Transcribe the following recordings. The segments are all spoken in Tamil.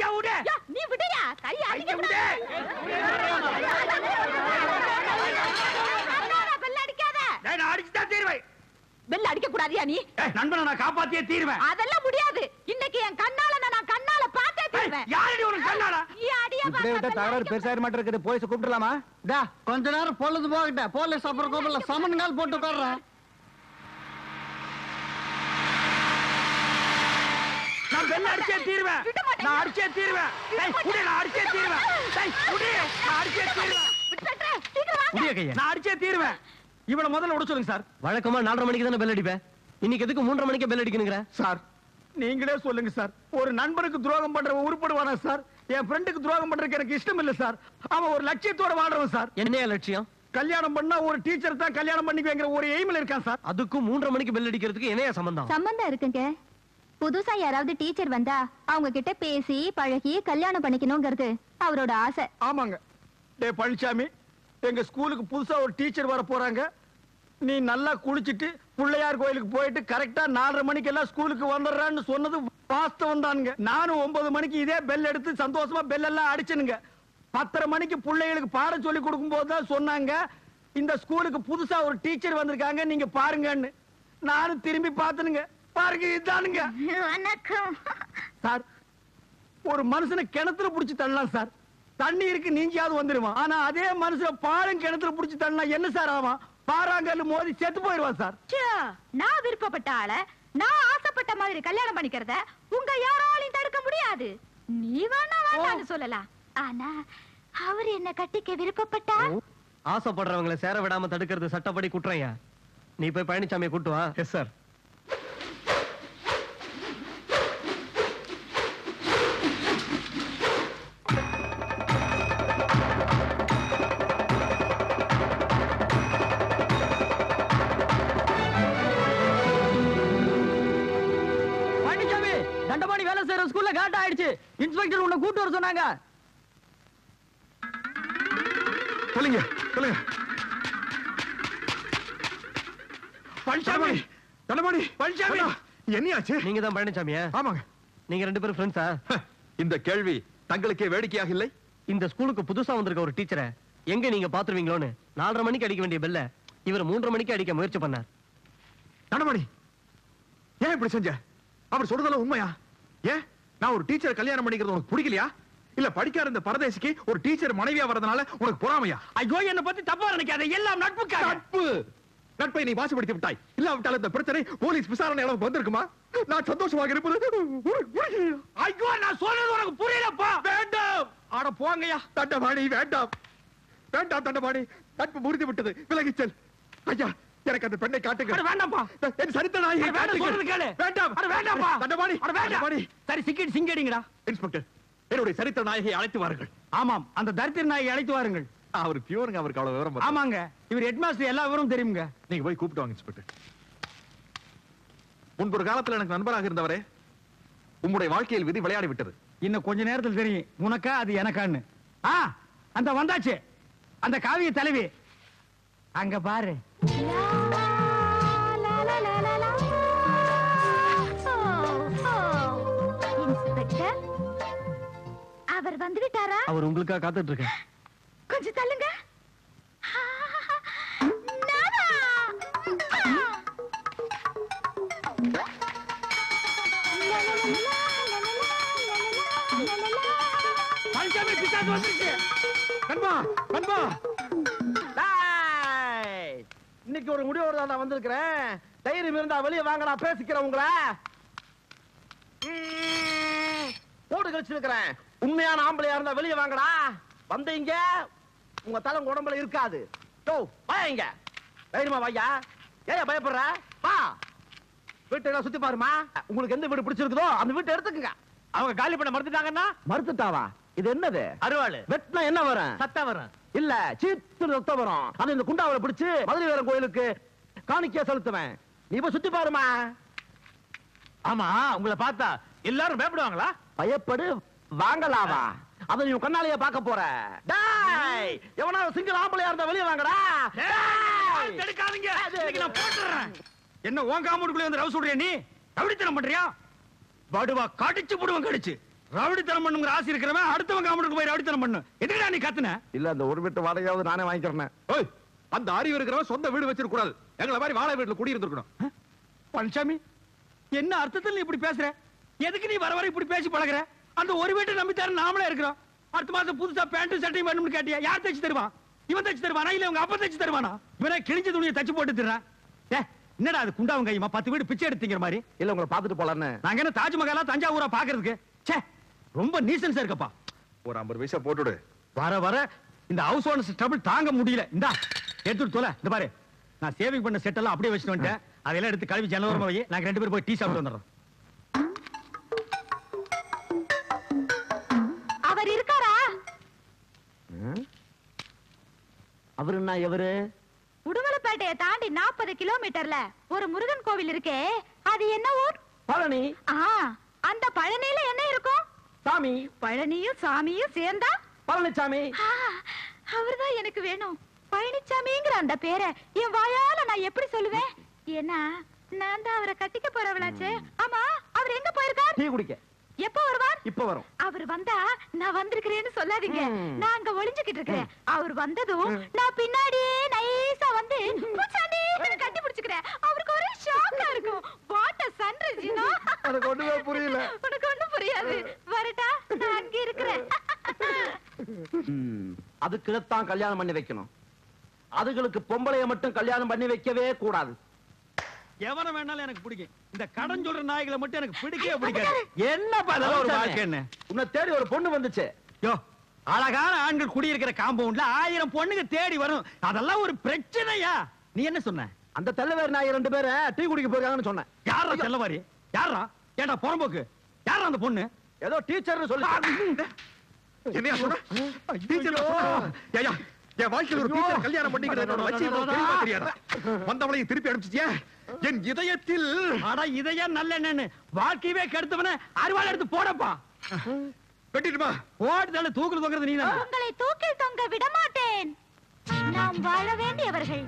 விடு யா, நீ விடுயா கைய கைய விடு பெல் அடிக்காத டேய், நான் அடிச்சுதான் தீருவேன் பெல் அடிக்க கூடாதியா நீ ஏய், நண்பனை நான் காப்பாத்தியே தீருவேன் அதெல்லாம் முடியாது இன்னைக்கு என் கண்ணால நான் கண்ணால பார்த்தே ஏய், தருவேன் யாரடி உனக்கு கண்ணாடா நீ அடியா இப்படியே விட்டா தகராறு பெருசாக மாட்டேன் இருக்குது போலீஸ் கூப்பிடலாமா டா கொஞ்ச நேரம் பொழுது போகிட்ட போலீஸ் அப்புறம் கோபல சமன் கால் போட்டு உட்கார்றேன் நான் பெல் அடிச்சே தீருவேன் விட மாட்டேன். நான் அடிச்சே தீருவேன் டேய், விடு, நான் அடிச்சே தீருவேன் டேய், விடு, நான் அடிச்சே தீருவேன் சீக்கிரம் வாங்க முடிய கையா நான் அடிச்சே தீருவேன் இவனை முதல்ல விட சொல்லுங்க சார் வழக்கமா நாலரை மணிக்கு தானே பெல் அடிப்பேன் இன்னைக்கு எதுக்கு மூன்றரை மணிக்கு பெல் அடிக்கணுங்கிற சார் நீங்களே சொல்லுங்க சார் ஒரு நண்பருக்கு துரோகம் பண்றவன் உருப்படுவானா சார் என் ஃப்ரெண்டுக்கு துரோகம் பண்றதுக்கு எனக்கு இஷ்டம் இல்ல சார் அவன் ஒரு லட்சியத்தோட வாழ்றவன் சார் என்னையா லட்சியம் கல்யாணம் பண்ணா ஒரு டீச்சர் தான் கல்யாணம் பண்ணிக்குவேங்கிற ஒரு எய்மில் இருக்கான் சார் அதுக்கும் மூன்றரை மணிக்கு பெல் அடிக்கிறதுக்கு என்னையா சம்பந்தம் சம்பந்தம் இருக்குங்க புதுசா யாராவது டீச்சர் வந்தா அவங்க கிட்ட பேசி பழகி கல்யாணம் பண்ணிக்கணுங்கிறது அவரோட ஆசை ஆமாங்க டேய் பழனிசாமி எங்க ஸ்கூலுக்கு புதுசா ஒரு டீச்சர் வர போறாங்க நீ நல்லா குளிச்சிட்டு பிள்ளையார் கோயிலுக்கு போயிட்டு கரெக்டா நாலரை மணிக்கு எல்லாம் ஸ்கூலுக்கு வந்துடுறான்னு சொன்னது வாஸ்தவம் தானுங்க நானும் ஒன்பது மணிக்கு இதே பெல் எடுத்து சந்தோஷமா பெல் எல்லாம் அடிச்சனுங்க பத்தரை மணிக்கு பிள்ளைகளுக்கு பாடம் சொல்லி கொடுக்கும் போது தான் சொன்னாங்க இந்த ஸ்கூலுக்கு புதுசா ஒரு டீச்சர் வந்திருக்காங்க நீங்க பாருங்கன்னு நானும் திரும்பி பார்த்தனுங்க பாருங்க இதானுங்க வணக்கம் சார் ஒரு மனுஷனை கிணத்துல புடிச்சு தள்ளலாம் சார் தண்ணி இருக்கு நீஞ்சியாவது வந்துருவான் ஆனா அதே மனுஷனை பாலம் கிணத்துல புடிச்சு தள்ளனா என்ன சார் ஆவான் பாறாங்கல்லு மோதி செத்து போயிடுவான் சார் ச்சே, நான் விருப்பப்பட்ட ஆள நான் ஆசைப்பட்ட மாதிரி கல்யாணம் பண்ணிக்கிறத உங்க யாராலையும் தடுக்க முடியாது நீ வேணா வேண்டாம்னு சொல்லலாம் ஆனா அவர் என்ன கட்டிக்க விருப்பப்பட்டா ஆசைப்படுறவங்களை சேர விடாம தடுக்கிறது சட்டப்படி குற்றம்யா நீ போய் பழனிசாமியை கூட்டு வா எஸ் சார் பழனிசாமி தண்டபாணி வேலை செய்யற ஸ்கூல்ல காட்ட ஆயிடுச்சு இன்ஸ்பெக்டர் உன்னை கூட்டு வர சொன்னாங்க சொல்லுங்க சொல்லுங்க பழனிசாமி தலமணி பழனிசாமி என்னையாச்சு நீங்க தான் பழனிசாமியா ஆமாங்க நீங்க ரெண்டு பேரும் ஃப்ரெண்ட்ஸா இந்த கேள்வி தங்களுக்கே வேடிக்கையாக இல்லை இந்த ஸ்கூலுக்கு புதுசா வந்திருக்க ஒரு டீச்சரை எங்க நீங்க பாத்துருவீங்களோன்னு நாலரை மணிக்கு அடிக்க வேண்டிய பெல்ல இவர் மூன்றரை மணிக்கு அடிக்க முயற்சி பண்ணார் தனமணி ஏன் இப்படி செஞ்ச அவர் சொல்றதெல்லாம் உண்மையா ஏன் நான் ஒரு டீச்சர் கல்யாணம் பண்ணிக்கிறது உனக்கு பிடிக்கலையா இல்ல படிக்காத இந்த பரதேசிக்கு ஒரு டீச்சர் மனைவியா வரதுனால உனக்கு பொறாமையா ஐயோ என்ன பத்தி தப்பா நினைக்காத எல்லாம் நட்புக்காக நட்பு நட்பை நீ வாசிப்படுத்தி விட்டாய் இல்லாவிட்டால் இந்த பிரச்சனை போலீஸ் விசாரணை அளவுக்கு வந்திருக்குமா நான் சந்தோஷமாக இருப்பது உனக்கு புரியலையா? ஐயோ நான் சொல்றது உனக்கு புரியலப்பா வேண்டாம் ஆட போங்கய்யா தண்டபாணி வேண்டாம் வேண்டாம் தண்டபாணி நட்பு முறிந்து விட்டது விலகிச் செல் ஐயா எனக்கு அந்த பெண்ணை அட காட்டுங்க வேண்டாம்ப்பா என் சரித்த நாயை அட வேண்டாம் சொல்றது கேளு காட்டுங்க வேண்டாம் அட வேண்டாம்ப்பா தண்டபாணி அட வேண்டாம் தண்டபாணி சரி சிக்கிட்டு சிங்கடிங்கடா இன்ஸ்பெக்டர் என்னுடைய சரித்திர நாயகை அழைத்து வாருங்கள் ஆமாம் அந்த தரித்திர நாயை அழைத்து வாருங்கள் அவர் பியூருங்க அவருக்கு அவ்வளவு விவரம் பத்தாது. ஆமாங்க இவர் ஹெட்மாஸ்டர் எல்லா விவரம் தெரியுங்க நீங்க போய் கூப்பிட்டு வாங்க இன்ஸ்பெக்டர் முன்பு ஒரு காலத்துல எனக்கு நண்பராக இருந்தவரே உம்முடைய வாழ்க்கையில் விதி விளையாடி விட்டது இன்னும் கொஞ்ச நேரத்தில் தெரியும் உனக்கா அது எனக்கான்னு ஆ அந்த வந்தாச்சு அந்த காவிய தலைவி அங்க பாரு இன்ஸ்பெக்டர் அவர் வந்து விட்டாரா அவர் உங்களுக்காக காத்துட்டு இருக்கேன் கொஞ்சம் தள்ளுங்க நானா? பழனிசாமி பிசாசு வந்துருச்சு நண்பா நண்பா இன்னைக்கு ஒரு முடிவோட தான் நான் வந்திருக்கிறேன் தைரியம் இருந்தா வெளியே வாங்க நான் பேசிக்கிறேன் உங்களை ம், போடு கழிச்சிருக்கிறேன் உண்மையான ஆம்பளையா இருந்தா வெளியே வாங்கடா வந்தீங்க உங்க தலை உங்க உடம்புல இருக்காது டோ வாங்க தைரியமா வாயா ஏன் பயப்படுற வா வீட்டை எல்லாம் சுத்தி பாருமா உங்களுக்கு எந்த வீடு பிடிச்சிருக்குதோ அந்த வீட்டை எடுத்துக்கங்க அவங்க காலி பண்ண மறந்துட்டாங்கன்னா மறுத்துட்டாவா இது என்னது அருவாள் வெட்டினா என்ன வரும் சத்தம் வரும் இல்ல சீத்து ரத்தம் வரும் அது இந்த குண்டாவில பிடிச்சு மதுரை வீரன் கோயிலுக்கு காணிக்கையா செலுத்துவேன் நீ போய் சுத்தி பாருமா ஆமா உங்களை பார்த்தா எல்லாரும் பயப்படுவாங்களா பயப்படு வாங்கலாவா அதை நீ உன் கண்ணாலேயே பார்க்க போற டேய் எவனாவது சிங்கிள் ஆம்பளையா இருந்தா வெளியே வாங்கடா டேய்! எடுக்காதீங்க இன்னைக்கு நான் போட்டுறேன் என்ன உன் காம்பவுண்டுக்குள்ள வந்து ரவு சொல்றியா நீ கவிடித்தனம் பண்றியா வடுவா கடிச்சு புடுவன் கடிச்சு ரவுடித்தனம் பண்ணுங்கிற ஆசை இருக்கிறவன் அடுத்தவன் காமெடிக்கு போய் ரவுடித்தனம் பண்ணு எதுக்குடா நீ கத்துன இல்ல அந்த ஒரு வீட்டு வாடகையாவது நானே வாங்கிக்கிறேன் ஓய் அந்த அறிவு இருக்கிறவன் சொந்த வீடு வச்சிருக்க கூடாது எங்களை மாதிரி வாழை வீட்டுல குடி இருந்திருக்கணும் பழனிசாமி என்ன அர்த்தத்தில் நீ இப்படி பேசுற எதுக்கு நீ வர வர இப்படி பேசி பழகுற அந்த ஒரு வீட்டை நம்பி தர நாமளே இருக்கிறோம் அடுத்த மாசம் புதுசா பேண்ட் சட்டையும் வேணும்னு கேட்டியா யார் தைச்சு தருவான் இவன் தைச்சு தருவானா இல்ல உங்க அப்பா தைச்சு தருவானா இவனே கிழிஞ்ச துணியை தச்சு போட்டு தர்றான் ஏ என்னடா அது குண்டாவும் கையுமா பத்து வீடு பிச்சை எடுத்தீங்கிற மாதிரி இல்ல உங்களை பாத்துட்டு போலான்னு நாங்க என்ன தாஜ்மஹாலா தஞ்சாவூரா பாக்குறதுக்கு ச்சே ரொம்ப நீசன்ஸா இருக்கப்பா ஒரு ஐம்பது பைசா போட்டுடு வர வர இந்த ஹவுஸ் ஓனர்ஸ் ட்ரபிள் தாங்க முடியல இந்தா எடுத்துட்டு தொலை இந்த பாரு நான் சேவிங் பண்ண செட் எல்லாம் அப்படியே வச்சுட்டு வந்துட்டேன் அதெல்லாம் எடுத்து கழுவி ஜனவரமா வை நாங்க ரெண்டு பேரும் போய் டீ சாப்பிட்டு வந்துடுறோம் அவர் இருக்காரா அவரு என்ன எவரு உடுமலைப்பேட்டையை தாண்டி நாற்பது கிலோமீட்டர்ல ஒரு முருகன் கோவில் இருக்கே அது என்ன ஊர் பழனி ஆ அந்த பழனியில என்ன இருக்கும் சாமி பழனியும் சாமியும் சேர்ந்தா பழனிசாமி ஆ, அவர்தான் எனக்கு வேணும் பழனிச்சாமிங்கிற அந்த பேரை என் வாயால நான் எப்படி சொல்லுவேன் ஏன்னா நான் தான் அவரை கட்டிக்க போறவளாச்சே ஆமா அவர் எங்க போயிருக்கார் டீ குடிக்க எப்ப வருவார் இப்ப வரும் அவர் வந்தா நான் வந்திருக்கிறேன்னு சொல்லாதீங்க ம். நான் அங்க ஒளிஞ்சுக்கிட்டு இருக்கிறேன் அவர் வந்ததும் நான் பின்னாடியே நைஸா வந்து பூச்சாண்டி கட்டி பிடிச்சுக்கிறேன் அவருக்கு ஒரே ஷாக்கா இருக்கும் what a sunrise you know எனக்கு ஒண்ணுமே புரியல உனக்கு ஒண்ணும் புரியாது வரட்டா நான் அங்க இருக்கிறேன் ம், அதுக்குதான் கல்யாணம் பண்ணி வைக்கணும் அதுகளுக்கு பொம்பளைய மட்டும் கல்யாணம் பண்ணி வைக்கவே கூடாது எவனை வேணாலும் எனக்கு பிடிக்கும் இந்த கடன் சொல்ற நாய்களை மட்டும் எனக்கு பிடிக்கவே பிடிக்காது என்னப்பா அதெல்லாம் ஒரு வாழ்க்கை என்ன உன்னை தேடி ஒரு பொண்ணு வந்துச்சு யோ அழகான ஆண்கள் குடியிருக்கிற காம்பவுண்ட்ல ஆயிரம் பொண்ணுங்க தேடி வரும் அதெல்லாம் ஒரு பிரச்சனையா நீ என்ன சொன்ன அந்த தெல்லவேர் நாய் ரெண்டு பேரை டீ குடிக்க போயிருக்காங்கன்னு சொன்னேன் யாரா செல்லவாரி யாரா ஏண்டா புறம்போக்கு யாரா அந்த பொண்ணு ஏதோ டீச்சர்னு சொல்லி என்னையா சொல்ற டீச்சர் ஐயா என் வாழ்க்கையில ஒரு டீச்சர் கல்யாணம் பண்ணிக்கிறது என்னோட லட்சியம் உனக்கு தெரியுமா தெரியாதா வந்தவளையும் திருப்பி அனுப்பிச்சிட்டியா என் இதயத்தில் அட இதையா நல்ல என்னன்னு வாழ்க்கையவே கெடுத்தவன அருவாள் எடுத்து போடப்பா வெட்டிட்டுமா ஓடுதல தூக்குறது தூக்குறது நீ தான் உங்களை தூக்கில் தொங்க விட மாட்டேன் நாம் வாழ வேண்டியவர்கள்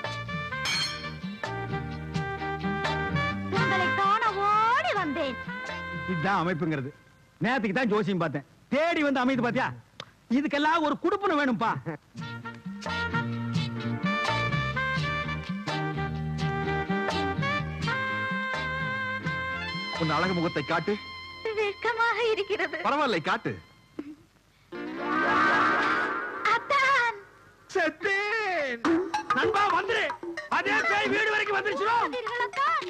உங்களை காண ஓடி வந்தேன் இதுதான் அமைப்புங்கிறது நேத்துக்கு தான் ஜோசியம் பார்த்தேன் தேடி வந்து அமைது பாத்தியா இதுக்கெல்லாம் ஒரு குடுப்பனம் வேணும்பா உன் அழகு முகத்தை காட்டு வெட்கமாக இருக்கிறது பரவாயில்லை காட்டு அத்தான் செத்தேன் நண்பா வந்துரு அதே பேய் வீடு வரைக்கும் வந்துருச்சுடா பார்த்தீர்கள் அத்தான்?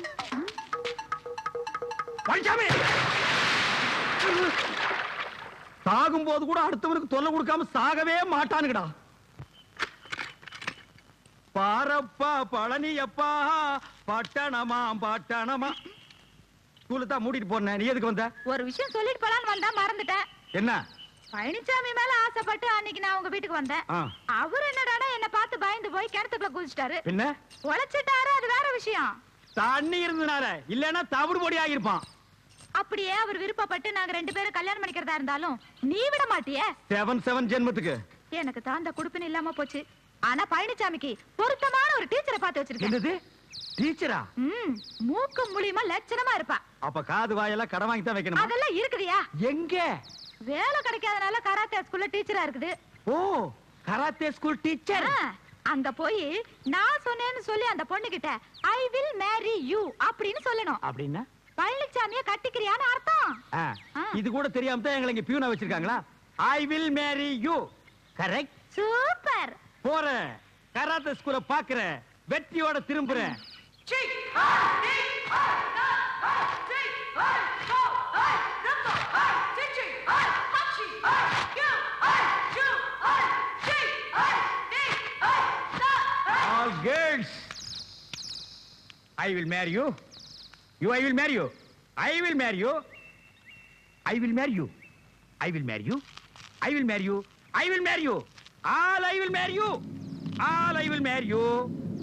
பழனிசாமி சாகும் போது கூட அடுத்தவனுக்கு தொல்லை கொடுக்காம சாகவே மாட்டானுங்கடா பாரப்பா பழனியப்பா பட்டணமா பட்டணமா ஸ்கூலு தான் மூடிட்டு போனேன் நீ எதுக்கு வந்த ஒரு விஷயம் சொல்லிட்டு போலான்னு வந்தா மறந்துட்டேன் என்ன பழனிசாமி மேல ஆசைப்பட்டு அன்னைக்கு நான் உங்க வீட்டுக்கு வந்தேன் ஆ. அவர் என்னடானா என்ன பார்த்து பயந்து போய் கிணத்துக்குள்ள குதிச்சிட்டாரு என்ன உழைச்சிட்டாரு அது வேற விஷயம் தண்ணி இருந்தனால இல்லன்னா தவிடு பொடி ஆகிருப்பான் அப்படியே அவர் விருப்பப்பட்டு நாங்க ரெண்டு பேரும் கல்யாணம் பண்ணிக்கிறதா இருந்தாலும் நீ விட மாட்டியே செவன் செவன் ஜென்மத்துக்கு எனக்கு தான் அந்த குடுப்பின இல்லாம போச்சு ஆனா பழனிசாமிக்கு பொருத்தமான ஒரு டீச்சரை பார்த்து வச்சிருக்கேன் என்னது டீச்சரா ம் மூக்கு மூலியமா லட்சணமா இருப்பா அப்ப காது வாயெல்லாம் கடன் வாங்கி தான் வைக்கணும் அதெல்லாம் இருக்குதியா எங்க வேலை கிடைக்காதனால கராத்தே ஸ்கூல்ல டீச்சரா இருக்குது ஓ கராத்தே ஸ்கூல் டீச்சர் ஆ, அங்க போய் நான் சொன்னேன்னு சொல்லி அந்த பொண்ணு கிட்ட ஐ வில் மேரி யூ அப்படின்னு சொல்லணும் அப்படின்னா பழனிசாமிய கட்டிக்கிறியான்னு அர்த்தம் ஆ, ஆ. இது கூட தெரியாம தான் எங்களை இங்க பியூனா வச்சிருக்காங்களா I will Mary you correct super போறேன் கராத்தே ஸ்கூல பாக்குறேன் வெற்றியோட திரும்புறேன் all girls I will Mary you you I will Mary you I will Mary you I will Mary you I will Mary you I will Mary you I will Mary you all I will Mary you all I will Mary you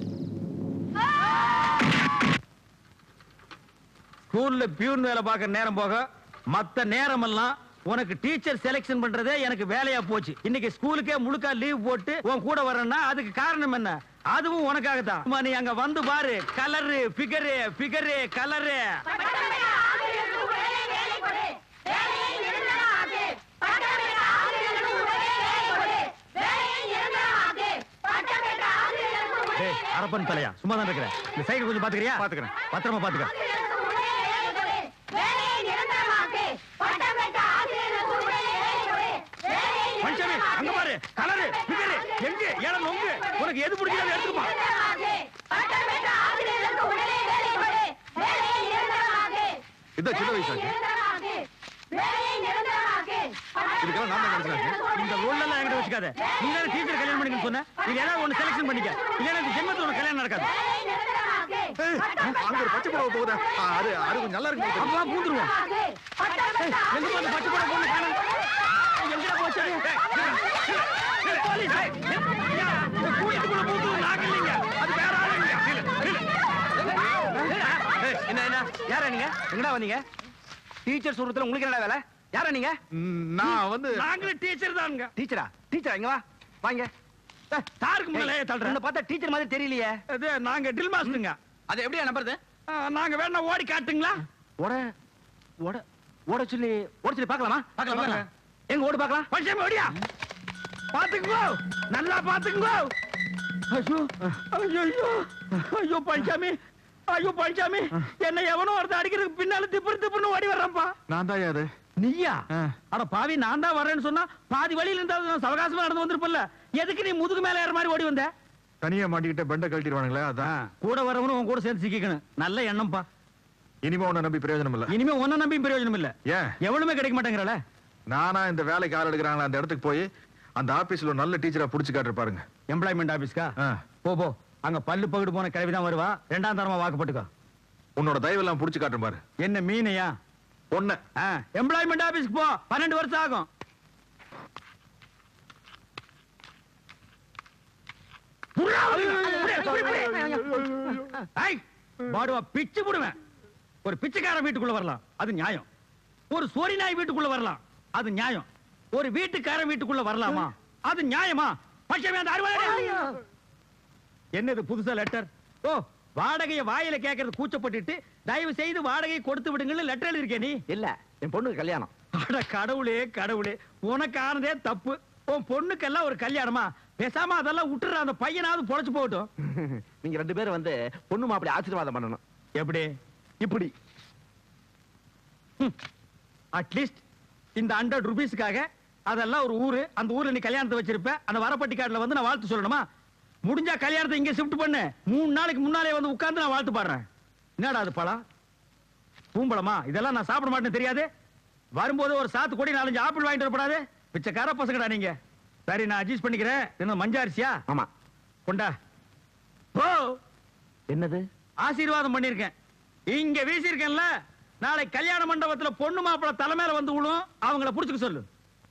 ஸ்கூல்ல பியூன் வேலை பார்க்க நேரம் போக மத்த நேரம் எல்லாம் உனக்கு டீச்சர் செலக்ஷன் பண்றதே எனக்கு வேலையா போச்சு இன்னைக்கு ஸ்கூலுக்கே முழுக்கா லீவ் போட்டு உன் கூட வரேன்னா அதுக்கு காரணம் என்ன அதுவும் உனக்காக தான் நீ அங்க வந்து பாரு கலரு பிகரு பிகரு கலரு வேலை வேலை கொடு வேலையை நிறுத்தலாம் அரப்பன் தலையா சும்மா தான் இருக்கிறேன் இந்த சைக்கிள் கொஞ்சம் பாத்துக்கிறியா பாத்துக்கிறேன். பத்திரமா பாத்துக்க பஞ்சாமி அங்க பாரு கலரு பிகரு எங்க ஏழை நொங்கு உனக்கு எது பிடிக்கிறத எடுத்துப்பா இந்த சின்ன வயசாச்சு இதுக்கெல்லாம் நான் தான் கிடைச்சாச்சு இந்த ரோல் எல்லாம் என்கிட்ட வச்சுக்காத நீ தானே டீச்சர் கல்யாணம் பண்ணிக்கன்னு சொன்ன இது ஏதாவது ஒண்ணு செலக்ஷன் பண்ணிக்க இல்லைன்னா இந்த ஜென்மத்துல உனக்கு கல்யாணம் நடக்காது ஏய், அங்க ஒரு பச்சை புடவை போகுதா ஆ, அது அது கொஞ்சம் நல்லா இருக்கு அப்பா பூந்துருவோம் எங்க அந்த பச்சை படம் பொண்ணு காணும் எங்க போச்சு ஏய், ஏய், ஏய், போலீஸ், ஏய், ஏய், ஐயா, இந்த கூட்டத்துக்குள்ள பூந்து நாங்க இல்லைங்க அது வேற ஆளு இல்லைங்க என்ன என்ன யாரா நீங்க எங்கடா வந்தீங்க டீச்சர் சொல்றதுல உங்களுக்கு என்னடா வேலை யாரா நீங்க ம், நான் வந்து நாங்களும் டீச்சர் தானுங்க டீச்சரா டீச்சரா இங்க வா வாங்க சாருக்கு முன்னாலே உன்னை தள்ளுறேன் பார்த்தா டீச்சர் மாதிரி தெரியலையே அது நாங்க ட்ரில் மாஸ்டருங்க அது எப்படியா நம்புறது ஆ, நாங்க வேணா ஓடி காட்டுங்களா ஓட ஓட ஓட சொல்லி ஓட சொல்லி பார்க்கலாமா பார்க்கலாம் பார்க்கலாம் எங்க ஓடு பார்க்கலாம் பஞ்சாமி ஓடியா பாத்துக்கோ நல்லா பாத்துக்கோ ஐயோ ஐயோ ஐயோ ஐயோ பஞ்சாமி ஐயோ பஞ்சாமி என்ன எவனோ ஒருத்தன் அடிக்கிறதுக்கு பின்னால திப்பு திப்புன்னு ஓடி வர்றப்பா நான் தான் அது நீயா ஆ. அட பாவி நான் தான் வரேன்னு சொன்னா பாதி வழியில இருந்தா சவகாசமா நடந்து வந்திருப்பல்ல எதுக்கு நீ முதுகு மேல ஏற மாதிரி ஓடி வந்த தனியா மாட்டிக்கிட்ட பெண்டை கழட்டிடுவானுங்களே அதான் கூட வரவனும் உன் கூட சேர்ந்து சிக்கிக்கணும் நல்ல எண்ணம்ப்பா இனிமே உன்னை நம்பி பிரயோஜனம் இல்ல இனிமே ஒன்ன நம்பி பிரயோஜனம் இல்ல ஏன் எவனுமே கிடைக்க மாட்டேங்கிறல நானா இந்த வேலைக்கு ஆள் எடுக்கிறாங்களா அந்த இடத்துக்கு போய் அந்த ஆபீஸ்ல ஒரு நல்ல டீச்சரா புடிச்சு காட்டுற பாருங்க எம்ப்ளாய்மெண்ட் ஆபீஸ்க்கா ஆ. போ போ அங்க பல்லு பகுடு போன கிழவி தான் வருவா ரெண்டாம் தரமா வாக்குப்பட்டுக்கோ உன்னோட தயவெல்லாம் புடிச்சு காட்டுற பாரு என்ன மீனையா ஒண்ணு எம்ப்ளாய்மெண்ட் ஆபீஸ்க்கு போ பன்னெண்டு வருஷம் ஆகும் புர்ரா, புடி, புடி, புடி. ஐய், பாடுவா பிச்சு புடுவேன் ஒரு பிச்சைக்காரன் வீட்டுக்குள்ள வரலாம் அது நியாயம் ஒரு சோரி நாய் வீட்டுக்குள்ள வரலாம் அது நியாயம் ஒரு வீட்டுக்காரன் வீட்டுக்குள்ள வரலாமா அது நியாயமா பச்சை அந்த அறுவாடு என்னது புதுசா லெட்டர் ஓ வாடகைய வாயில கேட்கறது கூச்சப்பட்டுட்டு தயவு செய்து வாடகை கொடுத்து விடுங்கன்னு லெட்டர் எழுதிருக்கே நீ இல்ல என் பொண்ணுக்கு கல்யாணம் அட கடவுளே கடவுளே உனக்கு ஆனதே தப்பு உன் பொண்ணுக்கெல்லாம் ஒரு கல்யாணமா பேசாம அதெல்லாம் விட்டுற அந்த பையனாவது பொழைச்சு போகட்டும் நீங்க ரெண்டு பேரும் வந்து பொண்ணு மாப்பிளை ஆசீர்வாதம் பண்ணணும் எப்படி இப்படி அட்லீஸ்ட் இந்த ஹண்ட்ரட் ருபீஸ்க்காக அதெல்லாம் ஒரு ஊரு அந்த ஊர்ல நீ கல்யாணத்தை வச்சிருப்ப அந்த வரப்பட்டி கார்டுல வந்து நான் வாழ்த்து சொல்லணுமா முடிஞ்சா கல்யாணத்தை இங்க ஷிஃப்ட் பண்ணு மூணு நாளைக்கு முன்னாலே வந்து உட்கார்ந்து நான் வாழ்த்து பாடுறேன் என்னடா அது பழம் பூம்பழமா இதெல்லாம் நான் சாப்பிட மாட்டேன்னு தெரியாது வரும்போது ஒரு சாத்து கொடி நாலஞ்சு ஆப்பிள் வாங்கிட்டு வரப்படாது பிச்சைக்கார பசங்கடா நீங்க சரி நான் அட்ஜஸ்ட் பண்ணிக்கிறேன் என்ன மஞ்ச அரிசியா ஆமா கொண்டா போ என்னது ஆசீர்வாதம் பண்ணிருக்கேன் இங்க வீசிருக்கேன்ல நாளை கல்யாண மண்டபத்துல பொண்ணு மாப்பிள தலைமையில வந்து விழும் அவங்கள புடிச்சுக்க சொல்லு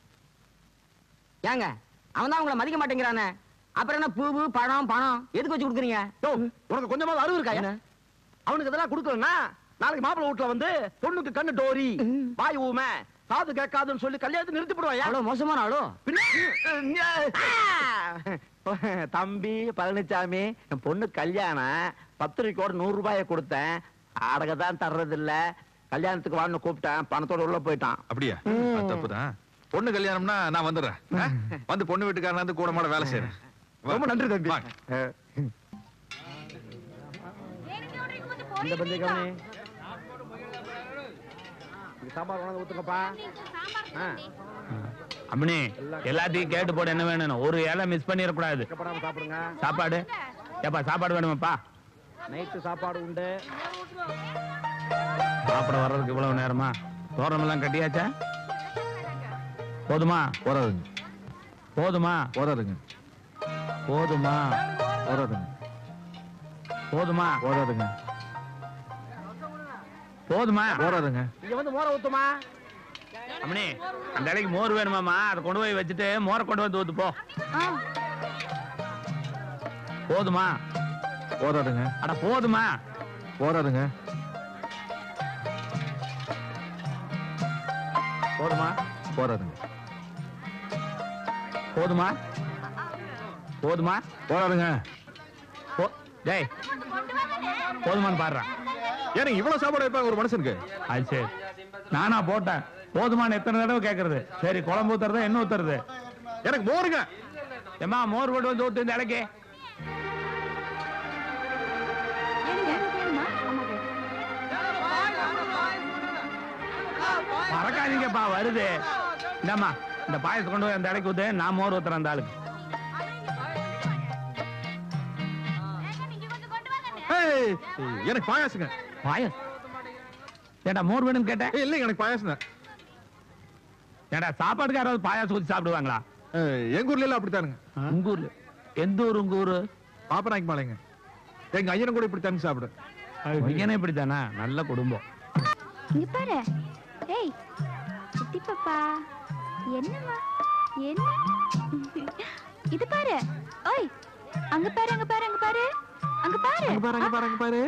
ஏங்க அவன் தான் உங்களை மதிக்க மாட்டேங்கிறானே அப்புறம் என்ன பூவு பழம் பணம் எதுக்கு வச்சு கொடுக்குறீங்க யோ, உனக்கு கொஞ்சமாவது அறிவு இருக்கா என்ன அவனுக்கு இதெல்லாம் கொடுக்கலன்னா நாளைக்கு மாப்பிள்ளை வீட்டுல வந்து பொண்ணுக்கு கண்ணு டோரி வாய் ஊமை காது கேட்காதுன்னு சொல்லி கல்யாணத்தை நிறுத்தி போடுவாயா அவ்வளவு மோசமான ஆளோ தம்பி பழனிசாமி என் பொண்ணு கல்யாணம் பத்திரிக்கையோட நூறு ரூபாய கொடுத்தேன் அடக தான் தர்றது இல்ல கல்யாணத்துக்கு வான்னு கூப்பிட்டேன் பணத்தோட உள்ள போயிட்டான் அப்படியா அது தப்புதான் பொண்ணு கல்யாணம்னா நான் வந்துடுறேன் ஆ? வந்து பொண்ணு வீட்டுக்காரன் வந்து கூட மாட வேலை செய்யறேன் வா. ரொம்ப நன்றி தம்பி வாங்க. இந்த பந்தி கவனி இங்க சாம்பார் கொண்டாந்து ஊத்துங்கப்பா ஆ. அம்மனி எல்லாத்தையும் கேட்டு போட என்ன வேணும் ஒரு இலை மிஸ் பண்ணிடக்கூடாது கஷ்டப்படாம சாப்பிடுங்க சாப்பாடு ஏப்பா சாப்பாடு வேணுமாப்பா நைட்டு சாப்பாடு உண்டு சாப்பிட வர்றதுக்கு இவ்வளவு நேரமா தோரணம் எல்லாம் கட்டியாச்சா போதுமா போறாதுங்க போதுமா போறாதுங்க போதுமா போறாதுங்க போதுமா போறாதுங்க போதுமா போறாதுங்க இங்க வந்து மோர ஊத்துமா அம்மனி அந்த இலைக்கு மோர் வேணுமாமா அதை கொண்டு போய் வச்சுட்டு மோரை கொண்டு வந்து ஊத்து போ போதுமா போறாதுங்க அட போதுமா போறாதுங்க போதுமா போறாதுங்க போதுமா போதுமா போறாதுங்க போ- டேய் போதுமான்னு பாடுறான் ஏனுங்க இவ்வளவு சாப்பாடு வைப்பாங்க ஒரு மனுஷனுக்கு அது சரி நானா போட்டேன் போதுமான எத்தனை தடவை கேக்குறது சரி குழம்பு ஊத்துறதா என்ன ஊத்துறது எனக்கு மோருங்க ஏமா மோர் போட்டு வந்து ஊத்து இந்த இலைக்கு மறக்காதீங்கப்பா வருது இந்தாம்மா இந்த பாயசம் கொண்டு போய் அந்த இடைக்கு ஊத்து நான் மோர் ஊத்துறேன் அந்த ஆளுக்கு ஏய், எனக்கு பாயாசுங்க பாயசம் ஏண்டா மோர் வேணும்னு கேட்டேன் ஏய், இல்லைங்க எனக்கு பாயாசம் தான் ஏண்டா சாப்பாட்டுக்கு யாராவது பாயாசம் ஊத்தி சாப்பிடுவாங்களா ஏய், எங்க ஊர்ல எல்லாம் அப்படித்தானுங்க உங்க ஊர்ல எந்த ஊர் உங்க ஊரு பாப்பநாய்க்கு மாலைங்க எங்க ஐயனும் கூட இப்படி தண்ணி சாப்பிடு பையனே இப்படித்தானா நல்ல குடும்பம் இங்க பாரு ஏய் குட்டி பாப்பா என்னம்மா என்ன இது பாரு ஓய் அங்க பாரு அங்க பாரு அங்க பாரு அங்க பாரு அங்க பாரு அங்க பாரு அங்க பாரு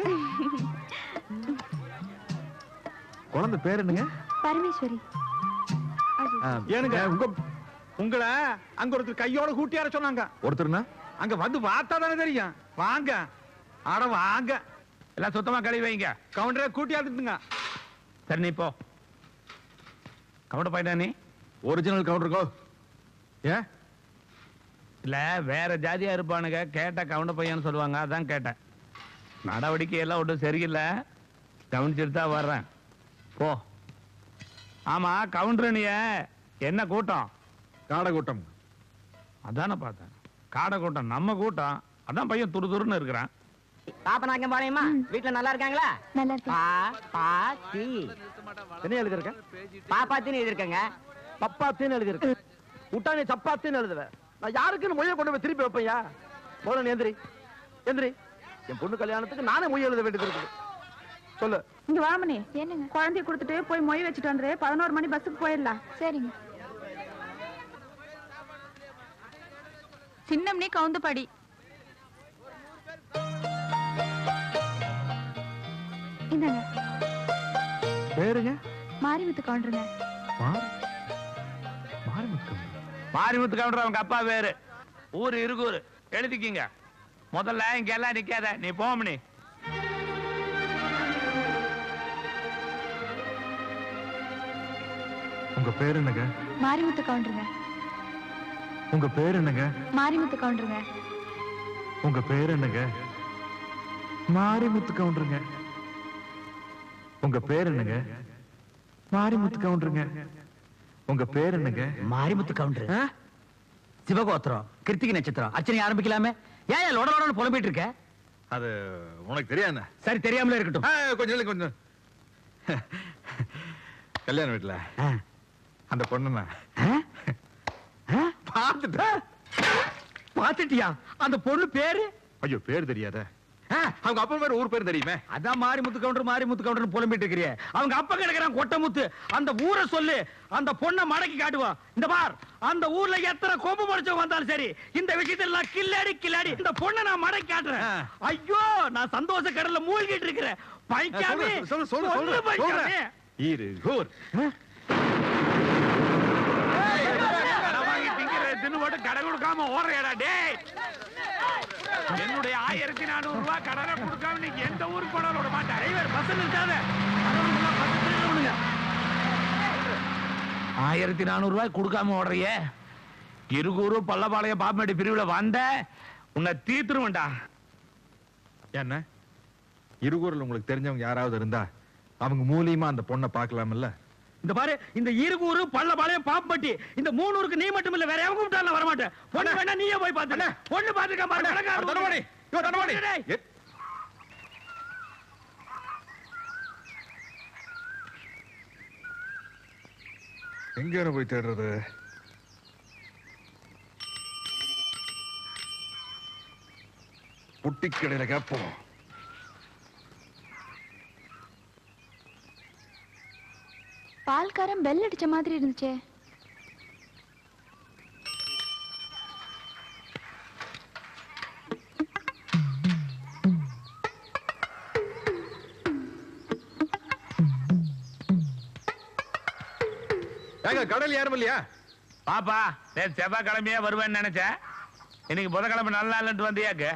குழந்தை பேர் என்னங்க பரமேஸ்வரி அது ஏனுங்க உங்க உங்களை அங்க ஒருத்தர் கையோட கூட்டியார சொன்னாங்க ஒருத்தர்னா அங்க வந்து பார்த்தா தானே தெரியும் வாங்க அட வாங்க எல்லாம் சுத்தமா கழுவி வைங்க கவுண்டரே கூட்டியாந்துட்டுங்க சரி நீ போ கவுண்ட போயிட்டா நீ ஒரிஜினல் கவுண்டருக்கோ ஏன் இல்ல வேற ஜாதியா இருப்பானுங்க கேட்ட கவுண்ட பையன்னு சொல்லுவாங்க அதான் கேட்டேன் நடவடிக்கை எல்லாம் ஒன்றும் சரியில்லை கவனிச்சுட்டு தான் வர்றேன் போ ஆமா கவுண்டர் நீ என்ன கூட்டம் காடை கூட்டம் அதானே பார்த்தேன் காடை கூட்டம் நம்ம கூட்டம் அதான் பையன் துரு துருன்னு இருக்கிறான் பாப்பநாயக்கம் பாளையமா வீட்டுல நல்லா இருக்காங்களா நல்லா இருக்கு பா பா தி என்ன எழுதிருக்க பாப்பாத்தின்னு எழுதிருக்கங்க பப்பாத்தின்னு எழுதிருக்கு விட்டா நீ சப்பாத்தின்னு எழுதுவ நான் யாருக்குன்னு மொழியை கொண்டு போய் திருப்பி வைப்பையா போல நீ எந்திரி எந்திரி என் பொண்ணு கல்யாணத்துக்கு நானே மொழி எழுத வேண்டியது இருக்குது சொல்லு இங்க வாமனி என்னங்க குழந்தைய கொடுத்துட்டு போய் மொய் வச்சுட்டு வந்துரு பதினோரு மணி பஸ்ஸுக்கு போயிடலாம் சரிங்க சின்னம்னி கவுந்து படி இந்தாங்க பேருங்க மாரிமுத்து கவுண்டருங்க மாரி மாரிமுத்தம் மாரிமுத்து கவுண்டர் அவங்க அப்பா வேறு ஊர் இருகூர் எழுதிக்கிங்க முதல்ல இங்க எல்லாம் நிக்காத நீ போமணி உங்க பேர் என்னங்க மாரிமுத்து கவுண்டருங்க உங்க பேர் என்னங்க மாரிமுத்து கவுண்டருங்க உங்க பேர் என்னங்க மாரிமுத்து கவுண்டருங்க உங்க பேர் என்னங்க மாரிமுத்து கவுண்டருங்க உங்க பேர் என்னங்க மாரிமுத்து கவுண்டர் சிவகோத்திரம் கிருத்திகை நட்சத்திரம் அர்ச்சனை ஆரம்பிக்கலாமே ஏன் ஏன் லொட லொடன்னு புலம்பிட்டு இருக்க அது உனக்கு தெரியாது சரி தெரியாமலே இருக்கட்டும் கொஞ்சம் இல்லை, கொஞ்சம் கல்யாண வீட்டுல ஆ. அந்த பொண்ணு ஆ? பார்த்துட்டேன் பாத்துட்டியா அந்த பொண்ணு பேரு ஐயோ பேர் தெரியாத அவங்க அப்பா பேர் ஊர் பேர் தெரியுமே அதான் மாரிமுத்து கவுண்டர் மாரிமுத்து கவுண்டர் புலம்பிட்டு இருக்கிறிய அவங்க அப்பா கிடக்குறான் கொட்டமுத்து அந்த ஊரை சொல்லு அந்த பொண்ணை மடக்கி காட்டுவா இந்த பார் அந்த ஊர்ல எத்தனை கொம்பு முடிச்சவங்க வந்தாலும் சரி இந்த விஷயத்துல நான் கில்லாடி கில்லாடி இந்த பொண்ணை நான் மடக்கி காட்டுறேன் ஆ. ஐயோ நான் சந்தோஷ கடல்ல மூழ்கிட்டு இருக்கிறேன் பைக்காமே சொல்லு சொல்லு சொல்லு பொண்ணு பைக்காமே சொல்லு இரு ஊர் கடை வாங்கி திங்கிற தின்னு போட்டு கடை கொடுக்காம ஓடுறியாடா டேய் என்னுடைய ஆயிரத்தி நானூறு ரூபாய் கடனை கொடுக்காம நீங்க எந்த ஊருக்கு போனாலும் விட மாட்டேன் டிரைவர் பஸ் நிறுத்தாத கடவுளுக்குள்ள பஸ் திருடுங்க ஆயிரத்தி நானூறு ரூபாய் கொடுக்காம ஓடுறிய இருகூரு பள்ளப்பாளையம் பாப்பமேடு பிரிவுல வந்த உன்னை தீத்துருவேன்டா என்ன இருகூரில் உங்களுக்கு தெரிஞ்சவங்க யாராவது இருந்தா அவங்க மூலியமா அந்த பொண்ணை பார்க்கலாம்ல இந்த பாரு இந்த இருகூரு பள்ளபாளையம் பாம்பட்டி இந்த மூணூருக்கு நீ மட்டும் இல்ல வேற எவங்க விட்டாலும் வர மாட்டேன் பொண்ணு வேணா நீயே போய் பாத்து பொண்ணு பாத்துக்க பாரு கணக்காரன் தண்டவாணி யோ, தண்டவாணி டேய். ஏ, எங்க போய் தேடுறது புட்டி கடையில கேப்போம் பால்காரன் பெல் அடிச்ச மாதிரி இருந்துச்சே ஏங்க கடல் யாரும் இல்லையா பாப்பா நேற்று செவ்வாய்க்கிழமையே வருவேன்னு நினைச்சேன் இன்னைக்கு புதன்கிழமை நல்ல நாள்ன்ட்டு வந்தியாக்கு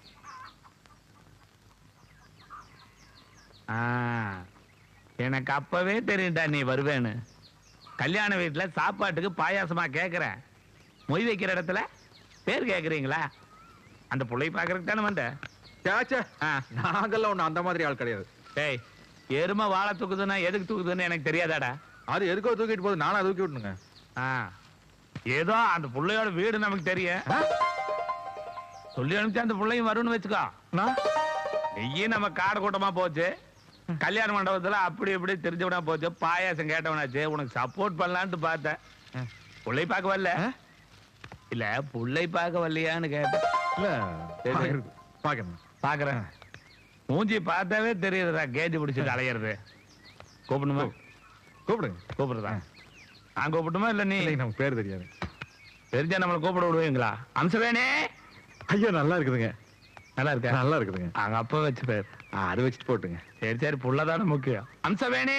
ஆ, எனக்கு அப்பவே தெரியும்டா நீ வருவேன்னு கல்யாண வீட்டுல சாப்பாட்டுக்கு பாயாசமா கேக்குறேன் மொய் வைக்கிற இடத்துல பேர் கேக்குறீங்களா அந்த புள்ளை பாக்குறதுக்கு தானே வந்த சேச்சே ஆ. நாங்கெல்லாம் ஒண்ணு அந்த மாதிரி ஆள் கிடையாது டேய் எருமை வாழை தூக்குதுன்னா எதுக்கு தூக்குதுன்னு எனக்கு தெரியாதாடா அது எதுக்கோ தூக்கிட்டு போகுது நானா தூக்கி விட்டுனுங்க ஆ. ஏதோ அந்த புள்ளையோட வீடு நமக்கு தெரியும் சொல்லி அனுப்பிச்சு அந்த புள்ளையும் வரும்னு வச்சுக்கோ நான் நெய்யும் நம்ம காடு கூட்டமா போச்சு கல்யாண மண்டபத்துல அப்படி இப்படி தெரிஞ்சவனா போச்சு பாயாசம் கேட்டவனாச்சு உனக்கு சப்போர்ட் பண்ணலான்ட்டு பார்த்தேன் புள்ளை பார்க்க வரல இல்ல புள்ளை பார்க்க வரலையான்னு கேட்டேன் இல்ல சரி. பாக்குறது பாக்கணும் பாக்குறேன் மூஞ்சி பார்த்தாவே தெரியுதுடா கேஜ் பிடிச்சிட்டு அலையிறது கூப்பிடணுமா கூப்பிடுங்க கூப்பிடுறதா நான் கூப்பிட்டுமா இல்ல நீ இல்லைங்க நமக்கு பேர் தெரியாது தெரிஞ்சா நம்மளை கூப்பிட விடுவீங்களா அம்சவேணே ஐயோ நல்லா இருக்குதுங்க நல்லா இருக்கா நல்லா இருக்குதுங்க அங்க அப்பா வச்சு பேர் ஆ, அது வச்சுட்டு போட்டுங்க சரி சரி புள்ளதானே முக்கியம் அம்சவேணே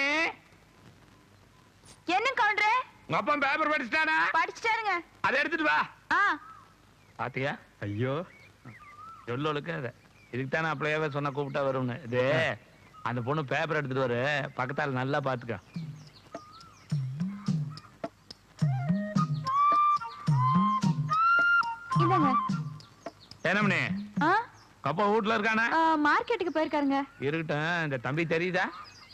என்ன கவுண்டரே உங்க அப்பா பேப்பர் படிச்சிட்டானா படிச்சுட்டாருங்க அதை எடுத்துட்டு வா ஆ பாத்தியா ஐயோ சொல்லலுக்கு அதை இதுக்கு தானே அப்படியே சொன்ன கூப்பிட்டா வரும்னு இது அந்த பொண்ணு பேப்பர் எடுத்துட்டு வரு பக்கத்தால நல்லா பாத்துக்க இந்தாங்க என்னமணி ஆ கப்பா வீட்டுல இருக்கானா ஆ, மார்க்கெட்டுக்கு போயிருக்காருங்க இருக்கட்டும் இந்த தம்பி தெரியுதா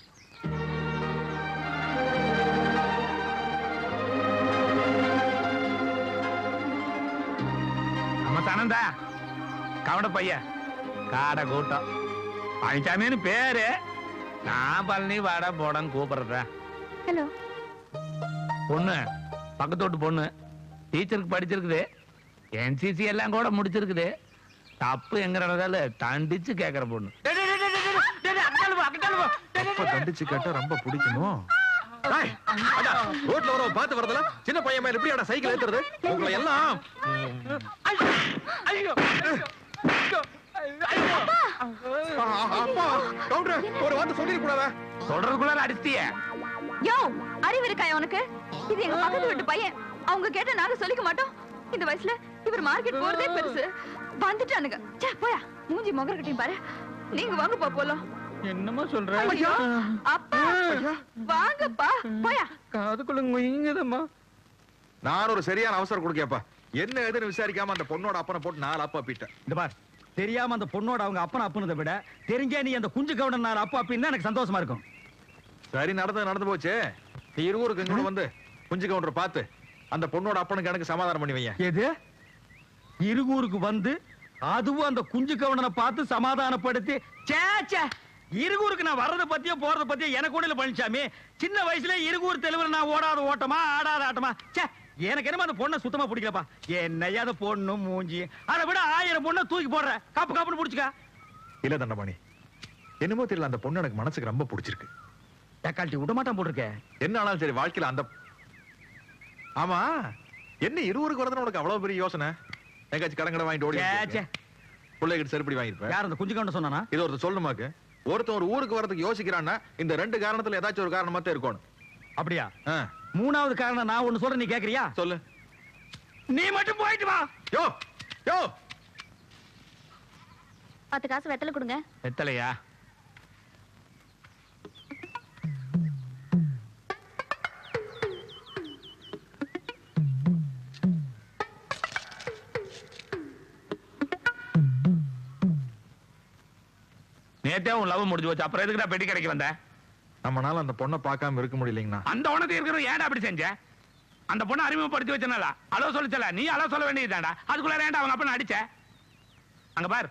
நம்ம சனந்தா கவட பையன் காடை கூட்டம் பழனிசாமின்னு பேரு நான் பழனி வாடா போடான்னு கூப்பிடுறேன் ஹலோ பொண்ணு பக்கத்து வீட்டு பொண்ணு டீச்சருக்கு படிச்சிருக்குது என்சிசி எல்லாம் கூட முடிச்சிருக்குது தப்பு எங்க நடந்தால தண்டிச்சு கேக்குற பொண்ணு அப்ப தண்டிச்சு கேட்டா ரொம்ப பிடிக்கணும் டேய், அடா, ரோட்ல வர பார்த்து வரதுல சின்ன பையன் மேல எப்படி சைக்கிள் ஏத்துறது உங்களை எல்லாம் ஆ, அப்பா கவுண்டர் ஒரு வார்த்தை சொல்லிட சொல்றதுக்குள்ள அடிச்சிட்டிய யோ அறிவு இருக்கா உனக்கு இது எங்க பக்கத்து வீட்டு பையன் அவங்க கேட்ட நாங்க சொல்லிக்க மாட்டோம் இந்த வயசுல இவர் மார்க்கெட் போறதே பெருசு வந்துட்டானுங்க ச்சே போயா மூஞ்சி முகர கட்டியும் பாரு நீங்க வாங்கப்பா போலாம் என்னமா சொல்ற ஐயோ அப்பா வாங்கப்பா போயா காதுக்குள்ள இங்கதம்மா நான் ஒரு சரியான அவசரம் கொடுக்கப்பா என்ன ஏதுன்னு விசாரிக்காம அந்த பொண்ணோட அப்பனை போட்டு நாலு அப்பா பீட்டேன் இந்த பார் தெரியாம அந்த பொண்ணோட அவங்க அப்பன அப்புனதை விட தெரிஞ்சே நீ அந்த குஞ்சு கவுடன் நாலு அப்பா அப்படின்னு எனக்கு சந்தோஷமா இருக்கும் சரி நடந்து நடந்து போச்சு நீ இருவருக்கு இங்க வந்து குஞ்சு கவுண்டர் பார்த்து அந்த பொண்ணோட அப்பனுக்கு எனக்கு சமாதானம் பண்ணி வையேன் எது இருகூருக்கு வந்து அதுவும் அந்த குஞ்சு கவுண்டனை பார்த்து சமாதானப்படுத்தி சே சே இருகூருக்கு நான் வர்றத பத்தியோ போறத பத்தியோ எனக்கு ஒண்ணு இல்ல பழனிசாமி சின்ன வயசுல இருகூர் தெலுங்குல நான் ஓடாத ஓட்டமா ஆடாத ஆட்டமா சே எனக்கு என்னமோ அந்த பொண்ணை சுத்தமா பிடிக்கலப்பா என்னையா அந்த பொண்ணு மூஞ்சி அதை விட ஆயிரம் பொண்ணை தூக்கி போடுற காப்பு காப்புன்னு பிடிச்சுக்க இல்ல தண்டபாணி என்னமோ தெரியல அந்த பொண்ணு எனக்கு மனசுக்கு ரொம்ப பிடிச்சிருக்கு தக்காளி விட மாட்டான் போட்டிருக்கேன் என்ன ஆனாலும் சரி வாழ்க்கையில அந்த ஆமா என்ன இருவருக்கு வரதுன்னு உனக்கு அவ்வளவு பெரிய யோசனை எங்காச்சும் கடன் கடன் வாங்கிட்டு ஓடி சே, சே. பிள்ளைகிட்ட செருப்படி வாங்கிருப்பேன் யார் அந்த குஞ்சு கவுண்டன் சொன்னானா இது ஒருத்தர் சொல்லணுமாக்கு ஒருத்தன் ஒரு ஊருக்கு வரதுக்கு யோசிக்கிறான்னா இந்த ரெண்டு காரணத்துல ஏதாச்சும் ஒரு காரணமா தான் இருக்கணும் அப்படியா ஆ, மூணாவது காரணம் நான் ஒண்ணு சொல்றேன் நீ கேக்குறியா சொல்லு நீ மட்டும் போயிட்டு வா யோ யோ பத்து காசு வெத்தலை கொடுங்க எத்தலையா நேத்தே உன் லவ் முடிஞ்சு போச்சு அப்புறம் எதுக்குடா பெட்டி கடைக்கு வந்த நம்மனால அந்த பொண்ணை பார்க்காம இருக்க முடியலைங்கண்ணா அந்த உனக்கு இருக்கிற ஏன்டா அப்படி செஞ்ச அந்த பொண்ணை அறிமுகப்படுத்தி வச்சனால அளோ சொல்லிச்சல நீ அளோ சொல்ல வேண்டியதுதான்டா அதுக்குள்ள ஏன்டா அவங்க அப்பனை அடிச்ச அங்க பார்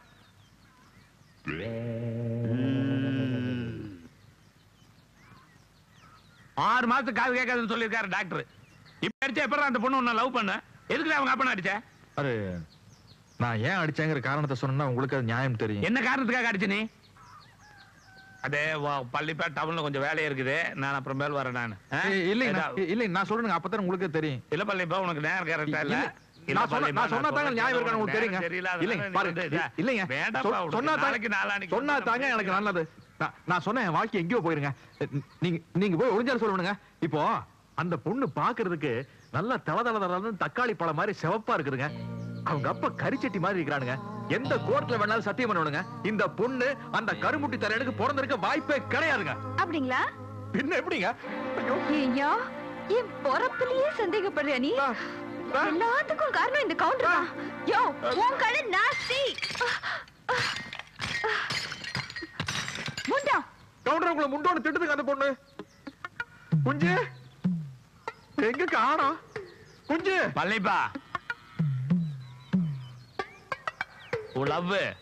ஆறு மாசத்துக்கு காது கேட்காதுன்னு சொல்லியிருக்காரு டாக்டர் இப்ப அடிச்சா எப்பறம் அந்த பொண்ணு உன்னை லவ் பண்ண எதுக்குடா அவங்க அப்பனை அடிச்ச அது நான் ஏன் அடிச்சேங்கிற காரணத்தை சொன்னா உங்களுக்கு அது நியாயம் தெரியும் என்ன காரணத்துக்காக அடிச்ச நீ அதே வா- பள்ளிப்பேட் டவுன்ல கொஞ்சம் வேலை இருக்குது நான் அப்புறம் மேல் வரேன் நான் ஏய், இல்லைங்க இல்லைங்க நான் சொல்றேங்க அப்பதான் உங்களுக்கே தெரியும் இல்ல பள்ளிப்பா உனக்கு நேரம் கரெக்டா இல்ல இல்ல, நான் சொன்ன- நான் சொன்னா தாங்க நியாயம் இருக்கான்னு உங்களுக்கு தெரியுங்க. இல்லைங்க, பாருங்க, இல்லைங்க. சொ- சொன்னா தாங்க- சொன்னா தாங்க எனக்கு நல்லது. நான்- நான் சொன்னேன் என் வாழ்க்கை எங்கேயோ போயிருங்க நீங்க நீங்க போய் ஒளிஞ்சாலும் சொல்லுங்க இப்போ அந்த பொண்ணு பாக்குறதுக்கு நல்லா தல தல தலன்னு தக்காளி பழம் மாதிரி சிவப்பா இருக்குதுங்க அவங்க அப்பா கரிச்சட்டி மாதிரி இருக்கிறானுங்க எந்த கோர்ட்ல வேணாலும் சத்தியம் பண்ணுவானுங்க இந்த பொண்ணு அந்த கருமுட்டி தலையனுக்கு பிறந்திருக்க வாய்ப்பே கிடையாதுங்க அப்படிங்களா பின்ன எப்படிங்க ஐயோ ஐயோ என் பொறப்புலயே சந்தேகப்படுறியா நீ நான்- நான்- எல்லாத்துக்கும் காரணம் இந்த கவுண்டர் தான் யோ உன் கடை நாஸ்தி முண்டா கவுண்டர் உங்களை முண்டோன்னு திட்டுதுங்க அந்த பொண்ணு குஞ்சு எங்க காணோம் குஞ்சு பள்ளிப்பா உழவு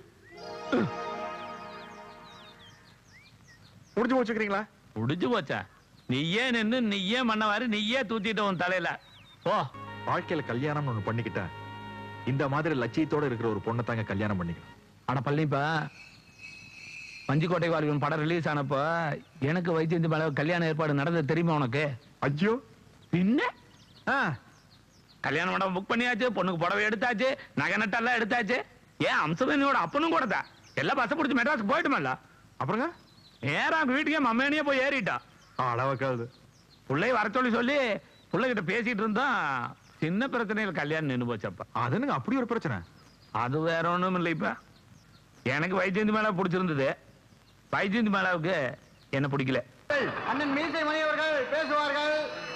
முடிஞ்சு வச்சுக்கிறீங்களா முடிஞ்சு போச்சா நீயே நின்னு நீயே மண்ணவாரு நீயே தூத்திட்ட உன் தலையில போ வாழ்க்கையில கல்யாணம்னு ஒண்ணு பண்ணிக்கிட்டேன் இந்த மாதிரி லட்சியத்தோட இருக்கிற ஒரு பொண்ணை தாங்க கல்யாணம் பண்ணிக்கணும் அட பழனிப்பா பஞ்சுக்கோட்டை வாழ்க்கை படம் ரிலீஸ் ஆனப்ப எனக்கு வைத்தியந்தி மேல கல்யாண ஏற்பாடு நடந்தது தெரியுமா உனக்கு ஐயோ பின்ன ஆ, கல்யாண மண்டபம் புக் பண்ணியாச்சு பொண்ணுக்கு புடவை எடுத்தாச்சு நகை நட்டெல்லாம் எடுத்தாச்சு ஏன் அம்சவேணியோட அப்பனும் கூட தான் எல்லாம் பஸ் பிடிச்சி மெட்ராஸ்க்கு போயிட்டுமல்ல அப்புறங்க நேரா அவங்க வீட்டுக்கே மம்மேனியே போய் ஏறிட்டா அளவுக்காது பிள்ளைய வர சொல்லி சொல்லி பிள்ளைகிட்ட பேசிட்டு இருந்தா சின்ன பிரச்சனையில் கல்யாணம் நின்னு போச்சப்ப அது என்னங்க அப்படி ஒரு பிரச்சனை அது வேற ஒண்ணும் இல்லை இப்ப எனக்கு வைஜெயந்தி மேல பிடிச்சிருந்தது வைஜெயந்தி மேலாவுக்கு என்ன பிடிக்கல அண்ணன் மீசை மணி அவர்கள் பேசுவார்கள்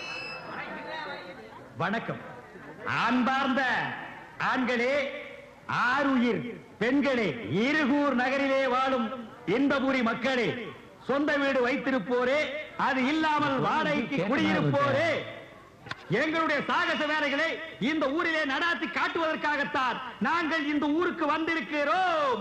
வணக்கம் அன்பார்ந்த ஆண்களே ஆறுயிர் பெண்களே இருகூர் நகரிலே வாழும் இன்பபுரி மக்களே சொந்த வீடு வைத்திருப்போரே அது இல்லாமல் வாடகைக்கு குடியிருப்போரே எங்களுடைய சாகச வேலைகளை இந்த ஊரிலே நடாத்தி காட்டுவதற்காகத்தான் நாங்கள் இந்த ஊருக்கு வந்திருக்கிறோம்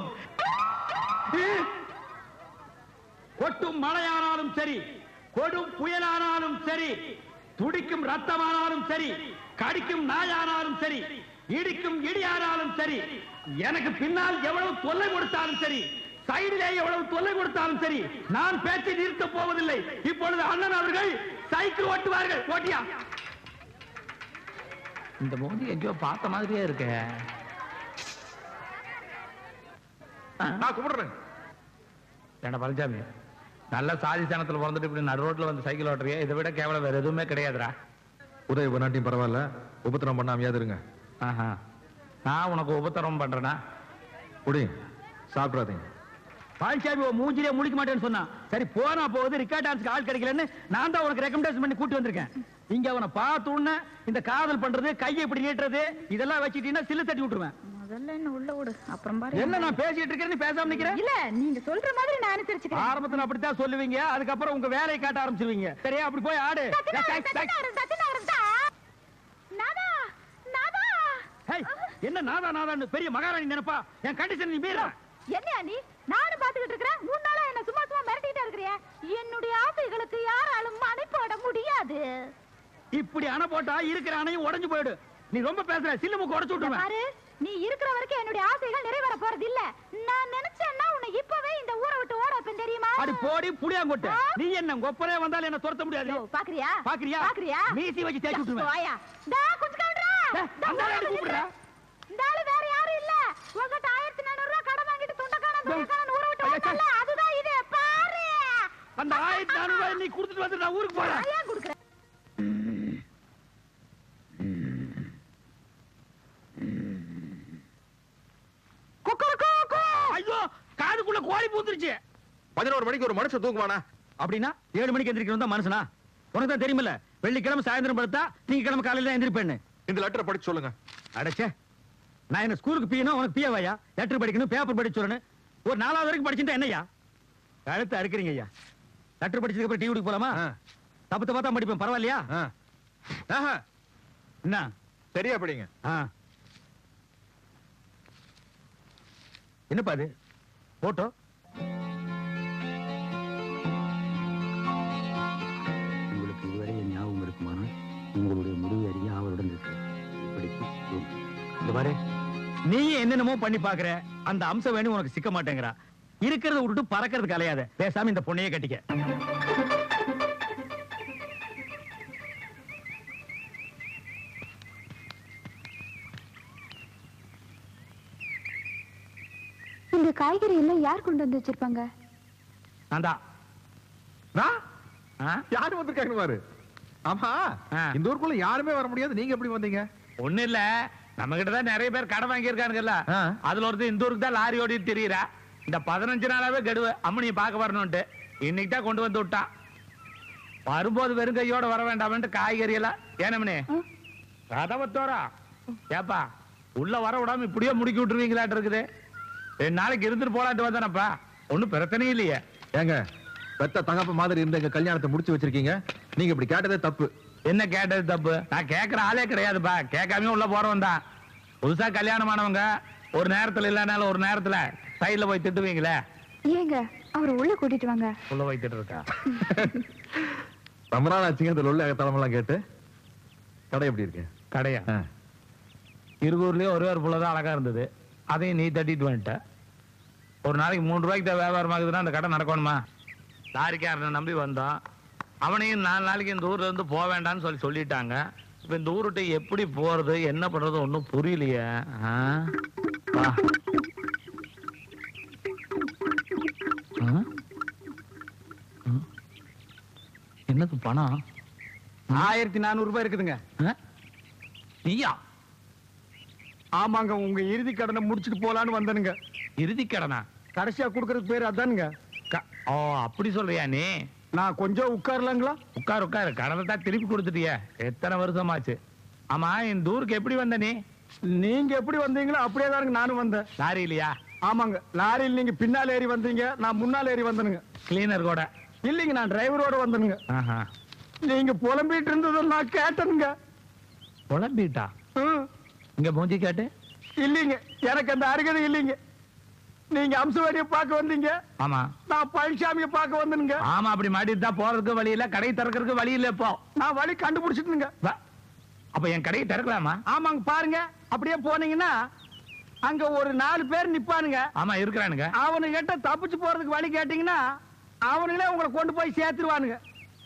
கொட்டும் மழையானாலும் சரி கொடும் புயலானாலும் சரி துடிக்கும் ரத்தமானாலும் சரி கடிக்கும் நாயானாலும் சரி இடிக்கும் இடியானாலும் சரி எனக்கு பின்னால் எவ்வளவு தொல்லை கொடுத்தாலும் சரி சைடிலே எவ்வளவு தொல்லை கொடுத்தாலும் சரி நான் பேச்சை நிறுத்தப் போவதில்லை இப்பொழுது அண்ணன் அவர்கள் சைக்கிள் ஓட்டுவார்கள் ஓட்டியா இந்த மோதி எங்கேயோ பார்த்த மாதிரியே இருக்க நான் கும்பிடுறேன் ஏண்டா பழனிசாமி நல்ல சாதி சனத்துல பிறந்துட்டு இப்படி நடு ரோட்ல வந்து சைக்கிள் ஓட்டுறியே இதை விட கேவலம் வேற எதுவுமே கிடையாதுடா உதவி பண்ணாட்டியும் பரவாயில்ல உபத்திரம் பண்ணாமையாவது இருங்க ஆஹா. நான் உனக்கு உபத்திரம் பண்றேனா குடி சாப்பிடாதீங்க பால்சாமி உன் மூஞ்சிலே முடிக்க மாட்டேன்னு சொன்னான் சரி போனா போகுது ரிக்கார்ட் டான்ஸ்க்கு ஆள் கிடைக்கலன்னு நான் தான் உனக்கு ரெக்கமெண்டேஷன் பண்ணி கூட்டி வந்திருக்கேன் இங்க அவனை பார்த்த உடனே இந்த காதல் பண்றது கையை இப்படி நீட்டுறது இதெல்லாம் வச்சுட்டீங்கன்னா சில்லு தட்டி விட்டுருவேன் முதல்ல என்ன உள்ள விடு அப்புறம் பாரு என்ன நான் பேசிட்டு இருக்கேன்னு பேசாம நிக்கிறேன் இல்ல நீங்க சொல்ற மாதிரி நான் அனுசரிச்சுக்கிறேன் ஆரம்பத்துல அப்படித்தான் சொல்லுவீங்க அதுக்கப்புறம் உங்க வேலையை காட்ட ஆரம்பிச்சிருவீங்க சரியா அப்படி போய் ஆடு ஹேய், என்ன நாதா நாதான்னு பெரிய மகாராணி நினைப்பா என் கண்டிஷன் நீ மீற என்னையா நீ நானும் பாத்துக்கிட்டு இருக்கிறேன் மூணு நாளா என்ன சும்மா சும்மா மிரட்டிட்டே இருக்கிறிய என்னுடைய ஆசைகளுக்கு யாராலும் மனை போட முடியாது இப்படி அணை போட்டா இருக்கிற அணையும் உடைஞ்சு போயிடு நீ ரொம்ப பேசுற சில்லு முக்கு உடைச்சு இங்க விட்டுருவேன் பாரு நீ இருக்கிற வரைக்கும் என்னுடைய ஆசைகள் நிறைவேற போறது இல்ல நான் நினைச்சேன்னா உன்னை இப்பவே இந்த ஊரை விட்டு ஓட வைப்பேன் தெரியுமா அடி போடி புளியாங்கொட்டை நீ என்ன கொப்பரே வந்தாலும் என்ன துரத்த முடியாது யோ, பாக்குறியா பாக்குறியா? பாக்குறியா மீசி வச்சு தேய்ச்சி விட்டுருவேன். வாயா டா குஞ்சு கவுண்டரா டேய், அந்த ஆளை அடி கூப்பிடுறா. இந்த ஆளு வேற யாரும் இல்ல உங்ககிட்ட ஆயிரத்தி நானூறு ரூபாய் கடன் வாங்கிட்டு துண்டக்கான துண்டக்கான ஊரை விட்டு ஐயா, சே. வந்தல்ல அதுதான் இது பாரு அந்த ஆயிரத்தி நானூறு ரூபாய் நீ கொடுத்துட்டு வந்து நான் ஊருக்கு போறேன் நான் ஏன் கொடுக்குறேன் ஐயோ காதுக்குள்ள கோழி பூத்துருச்சு பதினோரு மணிக்கு ஒரு மனுஷன் தூங்குவானா அப்படின்னா ஏழு மணிக்கு எந்திரிக்கணும் தான் மனுஷனா உனக்கு தான் தெரியுமில்ல வெள்ளிக்கிழமை சாயந்தரம் படுத்தா திங்கக்கிழமை காலையில தான் எந்திரிப்பேன்னு இந்த லெட்டரை படிச்சு சொல்லுங்க அடைச்சே நான் என்ன ஸ்கூலுக்கு பியணும் உனக்கு பியவாயா லெட்டர் படிக்கணும் பேப்பர் படிச்சு சொல்லணும் ஒரு நாலாவது வரைக்கும் படிச்சுட்டா என்னய்யா கழுத்து அறுக்கிறீங்க ஐயா லெட்டர் படிச்சதுக்கு அப்புறம் டிவிக்கு போலாமா ஆ. தப்பு தப்பா தான் படிப்பேன் பரவாயில்லையா ஆ. ஆஹா, என்ன சரியா படிங்க ஆ. என்னப்பா அது போட்டோ உங்களுக்கு இதுவரை என் ஞாபகம் இருக்குமானால் உங்களுடைய முடிவு அறிய அவருடன் இருக்கு இப்படிக்கு தூண். இந்த பாரு நீ என்னென்னமோ பண்ணி பாக்குற அந்த அம்சம் வேணும் உனக்கு சிக்க மாட்டேங்கிறா இருக்கிறத விட்டுட்டு பறக்கிறது கலையாத பேசாம இந்த பொண்ணையே கட்டிக்க இந்த காய்கறி எல்லாம் யார் கொண்டு வந்து வச்சிருப்பாங்க நான்தா நான்? ஆ? யாரு வந்திருக்காங்க பாரு ஆமா ஆ. இந்த ஊருக்குள்ள யாருமே வர முடியாது நீங்க எப்படி வந்தீங்க ஒண்ணு இல்ல நம்ம கிட்ட தான் நிறைய பேர் கடன் வாங்கியிருக்கானுங்கல்ல ஆ. அதுல ஒருத்தர் இந்த ஊருக்கு தான் லாரி ஓடிட்டு தெரியுறா இந்த பதினஞ்சு நாளாவே கெடுவு அம்மனியை பார்க்க வரணும்ட்டு இன்னைக்கு தான் கொண்டு வந்து விட்டான் வரும்போது வெறும் கையோட வர வேண்டாம்னு காய்கறி எல்லாம் ஏனமனே கதவத்தோரா ஏப்பா உள்ள வர விடாம இப்படியே முடுக்கி விட்டுருவீங்களாட்டு இருக்குது ரெண்டு நாளைக்கு இருந்துட்டு போலான்ட்டு வந்தானப்பா ஒண்ணும் பிரச்சனையும் இல்லையே ஏங்க பெத்த தகப்ப மாதிரி இருந்த எங்க கல்யாணத்தை முடிச்சு வச்சிருக்கீங்க நீங்க இப்படி கேட்டதே தப்பு என்ன கேட்டது தப்பு நான் கேட்கற ஆளே கிடையாதுப்பா கேட்காம உள்ள போறவன் தான் புதுசா கல்யாணமானவங்க ஒரு நேரத்துல இல்லனாலும் ஒரு நேரத்துல சைடுல போய் திட்டுவீங்களே ஏங்க அவர் உள்ள கூட்டிட்டு வாங்க உள்ள போய் திட்டு இருக்கா ரொம்ப நாள் ஆச்சுங்க இந்த உள்ள தலைமெல்லாம் கேட்டு கடை எப்படி இருக்கு கடையா இருகூர்லயே ஒரே ஒரு புள்ள தான் அழகா இருந்தது அதையும் நீ தட்டிட்டு வந்துட்ட ஒரு நாளைக்கு மூணு ரூபாய்க்கு தான் வியாபாரம் ஆகுதுன்னா அந்த கடை நடக்கணுமா லாரிக்காரனை நம்பி வந்தோம் அவனையும் நாலு நாளைக்கு இந்த ஊர்ல இருந்து போக வேண்டாம்னு சொல்லி சொல்லிட்டாங்க இப்ப இந்த ஊருட்டு எப்படி போறது என்ன பண்றது ஒன்றும் புரியலையே ஆ? வா. ஆ? ம். என்னது பணம் ஆயிரத்தி நானூறு ரூபாய் இருக்குதுங்க ஆ? நீயா ஆமாங்க உங்க இறுதி கடனை முடிச்சிட்டு போலான்னு வந்தனுங்க இறுதி கடனா கடைசியா குடுக்கறது பேர் அதானுங்க க- ஓ அப்படி சொல்றியா நீ நான் கொஞ்சம் உட்காரலாங்களா உட்கார் உட்கார் கடனை தான் திருப்பி கொடுத்துட்டிய எத்தனை வருஷமாச்சு ஆமா இந்த ஊருக்கு எப்படி வந்த நீ நீங்க எப்படி வந்தீங்களோ அப்படியே தானுங்க நானும் வந்தேன் லாரி இல்லையா ஆமாங்க லாரியில் நீங்க பின்னால் ஏறி வந்தீங்க நான் முன்னால் ஏறி வந்தனுங்க கிளீனர் கூட இல்லைங்க நான் டிரைவரோட வந்தனுங்க ஆஹா நீங்க புலம்பிட்டு இருந்ததை நான் கேட்டனுங்க புலம்பிட்டா ம். இங்க மூஞ்சி காட்டு இல்லைங்க எனக்கு அந்த அருகதை இல்லைங்க நீங்க அம்சவாடியை பார்க்க வந்தீங்க ஆமா நான் பழனிசாமியை பார்க்க வந்தனுங்க ஆமா அப்படி மாட்டிட்டு தான் போறதுக்கு வழி இல்ல கடை திறக்கிறதுக்கு வழி இல்ல இப்போ நான் வழி கண்டுபிடிச்சிட்டுங்க வா. அப்ப என் கடையை திறக்கலாமா ஆமாங்க பாருங்க அப்படியே போனீங்கன்னா அங்க ஒரு நாலு பேர் நிப்பானுங்க ஆமா இருக்கிறானுங்க அவனு கிட்ட தப்பிச்சு போறதுக்கு வழி கேட்டீங்கன்னா அவனுங்களே உங்களை கொண்டு போய் சேர்த்துருவானுங்க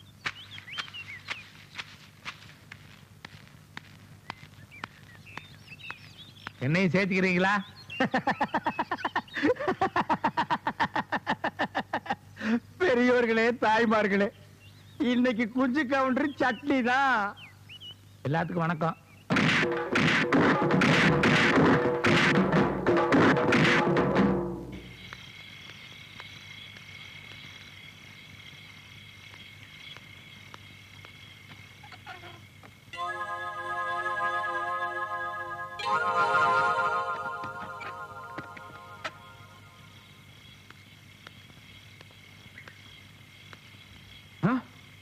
என்னையும் சேர்த்துக்கிறீங்களா பெரியவர்களே தாய்மார்களே இன்னைக்கு குஞ்சு கவுண்டர் சட்னி தான் எல்லாத்துக்கும் வணக்கம் ஆ?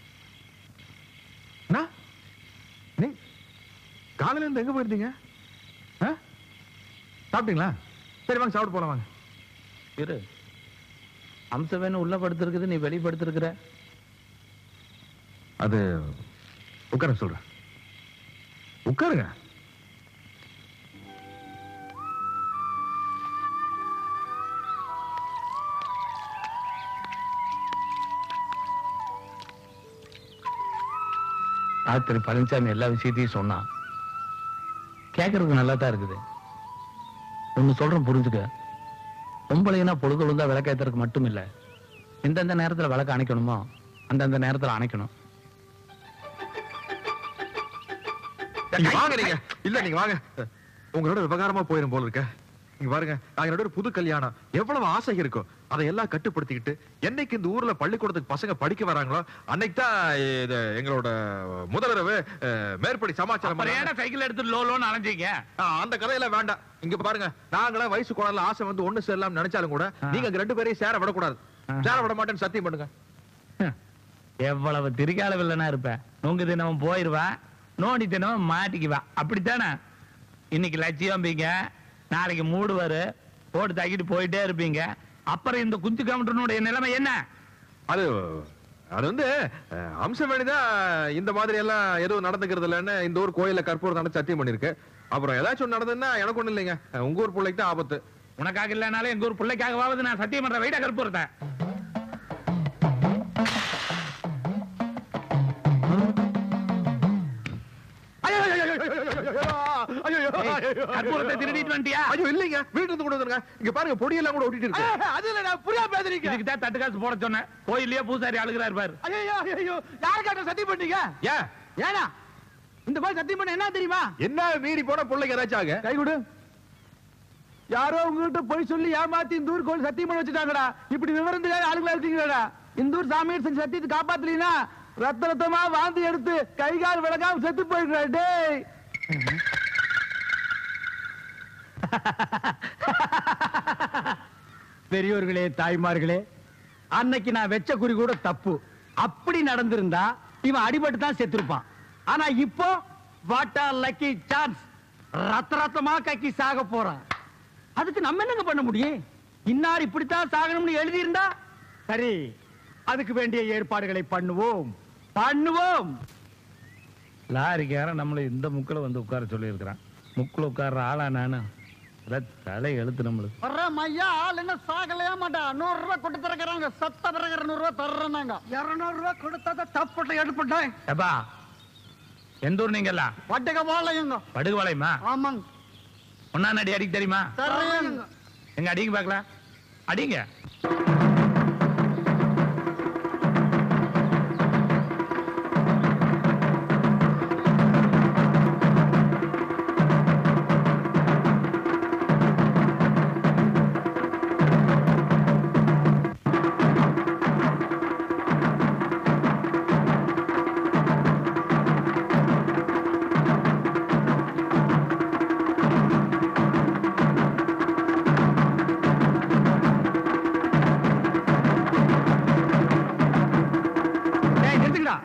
அண்ணா, நீ காலையில இருந்து எங்க போயிருந்தீங்க ஆ? சாப்பிட்டீங்களா சரி வாங்க சாப்பிட்டு போலாம் வாங்க இரு அம்சவேன்னு உள்ள படுத்திருக்குது நீ வெளிப்படுத்திருக்கிற அது உட்காருங்க சொல்றேன் உட்காருங்க ராத்திரி பழனிசாமி எல்லா விஷயத்தையும் சொன்னான் கேட்கறதுக்கு நல்லா தான் இருக்குது ஒன்னு சொல்றேன் புரிஞ்சுக்க பொம்பளைனா பொழுது விழுந்தா விளக்கேத்துறதுக்கு மட்டும் இல்ல எந்தெந்த நேரத்துல விளக்க அணைக்கணுமோ அந்தந்த நேரத்துல அணைக்கணும் நீங்க வாங்க நீங்க இல்ல நீங்க வாங்க உங்களோட விவகாரமா போயிரும் போல இருக்க நீங்க பாருங்க நாங்க ரெண்டு பேரும் புது கல்யாணம் எவ்வளவு ஆசை இருக்கும் அதை எல்லாம் கட்டுப்படுத்திக்கிட்டு என்னைக்கு இந்த ஊர்ல பள்ளிக்கூடத்துக்கு பசங்க படிக்க வராங்களோ அன்னைக்கு தான் இது எங்களோட முதலிரவு அஹ், மேற்படி சமாச்சாரம் அப்புறம் ஏன்டா சைக்கிள் எடுத்து லோ லோன்னு அலைஞ்சீங்க ஆ, அந்த கதையெல்லாம் வேண்டாம் இங்க பாருங்க நாங்களே வயசு குழந்தை ஆசை வந்து ஒண்ணு சேரலாம் நினைச்சாலும் கூட ஆ. நீங்க அங்க ரெண்டு பேரையும் சேர விடக்கூடாது ஆ. சேர விட மாட்டேன்னு சத்தியம் பண்ணுங்க எவ்வளவு திரிகால வில்லனா இருப்ப நுங்கு தினமும் போயிருவா நோண்டி தினமும் மாட்டிக்குவா அப்படித்தானே இன்னைக்கு லட்சியம் பீங்க நாளைக்கு மூடுவாரு போட்டு தாக்கிட்டு போயிட்டே இருப்பீங்க அப்புறம் இந்த குஞ்சு கவுண்டனுடைய நிலைமை என்ன அது அது வந்து அஹ், அம்சவேணிதான் இந்த மாதிரி எல்லாம் எதுவும் நடந்துக்கிறது இல்லைன்னு இந்த ஊர் கோயில்ல கற்பூரம் நடந்து சத்தியம் பண்ணிருக்கு அப்புறம் ஏதாச்சும் ஒண்ணு நடந்ததுன்னா எனக்கு ஒண்ணு இல்லைங்க அஹ், உங்க ஊர் பிள்ளைக்கு தான் ஆபத்து உனக்காக இல்லைனாலும் எங்க ஊர் பிள்ளைக்காகவாவது நான் சத்தியம் பண்ற வெயிட்ட கற்பூரத்தை ஐயோ, ஐயோ, ஐயோ, ஐயோ, ஐயோ, ஐயோ, ஐயோ, ஐயோ, ஐயோ. கற்பூரத்தை திருடிட்டு வந்துட்டியா ஐயோ இல்லைங்க வீட்டுல இருந்து கொண்டு வந்துருங்க இங்க பாருங்க பொடியெல்லாம் கூட ஒட்டிட்டு இருக்கு ஐயோ, அது இல்ல நான் புரியாம பேசுறீங்க இதுக்கு தான் தட்டு காசு போட சொன்னேன் கோயில்லயே பூசாரி அழுகிறாரு பாரு ஐயோ ஐயோ யாருக்காட்ட சத்தியம் பண்ணீங்க ஏன் ஏனா இந்த மாதிரி சத்தியம் பண்ண என்ன தெரியுமா என்ன மீறி போன பிள்ளைக்கு ஏதாச்சும் ஆக கை கொடு யாரோ உங்ககிட்ட போய் சொல்லி ஏமாத்தி இந்த ஊர் கோயில் சத்தியம் பண்ண வச்சுட்டாங்கடா இப்படி விவரம் தெரியாத ஆளுங்களா இருக்கீங்கடா இந்த ஊர் சாமியார் செஞ்ச சத்தியத்தை காப்பாத்தலீனா ரத்த ரத்தமா வாந்தி எடுத்து கை கால் விளக்காம செத்து போயிடுறா டேய் பெரியோர்களே தாய்மார்களே அன்னைக்கு நான் வெச்ச குறி கூட தப்பு அப்படி நடந்திருந்தா இவன் அடிபட்டு தான் செத்திருப்பான் ஆனா இப்போ வாட்டா லக்கி சான்ஸ் ரத்த ரத்தமா கக்கி சாக போறான் அதுக்கு நம்ம என்னங்க பண்ண முடியும் இன்னார் இப்படித்தான் சாகணும்னு எழுதி இருந்தா சரி அதுக்கு வேண்டிய ஏற்பாடுகளை பண்ணுவோம் பண்ணுவோம் லாரிக்காரன் நம்மளை இந்த முக்கில் வந்து உட்கார சொல்லியிருக்கிறான் முக்கில் உட்கார்ற ஆளா நானு அதான் தலை எழுத்து நம்மளுக்கு வர்றேன் ஐயா ஆள் என்ன சாகலையா மாட்டா நூறு ரூபாய் கொடுத்து திறக்கிறாங்க சத்த பிறகு இருநூறு ரூபாய் தர்றேன்னாங்க இருநூறு ரூபாய் கொடுத்தா தப்புட்ட எடுப்பட்டேன் ஏப்பா எந்த ஊர் நீங்கெல்லாம் வட்டுக்க போலையுங்க படுகு வளையமா ஆமாங்க ஒன்னா நடி அடிக்க தெரியுமா தர்றேங்க எங்க அடிங்க பார்க்கலாம் அடிங்க டேய் நிறுத்துங்கடா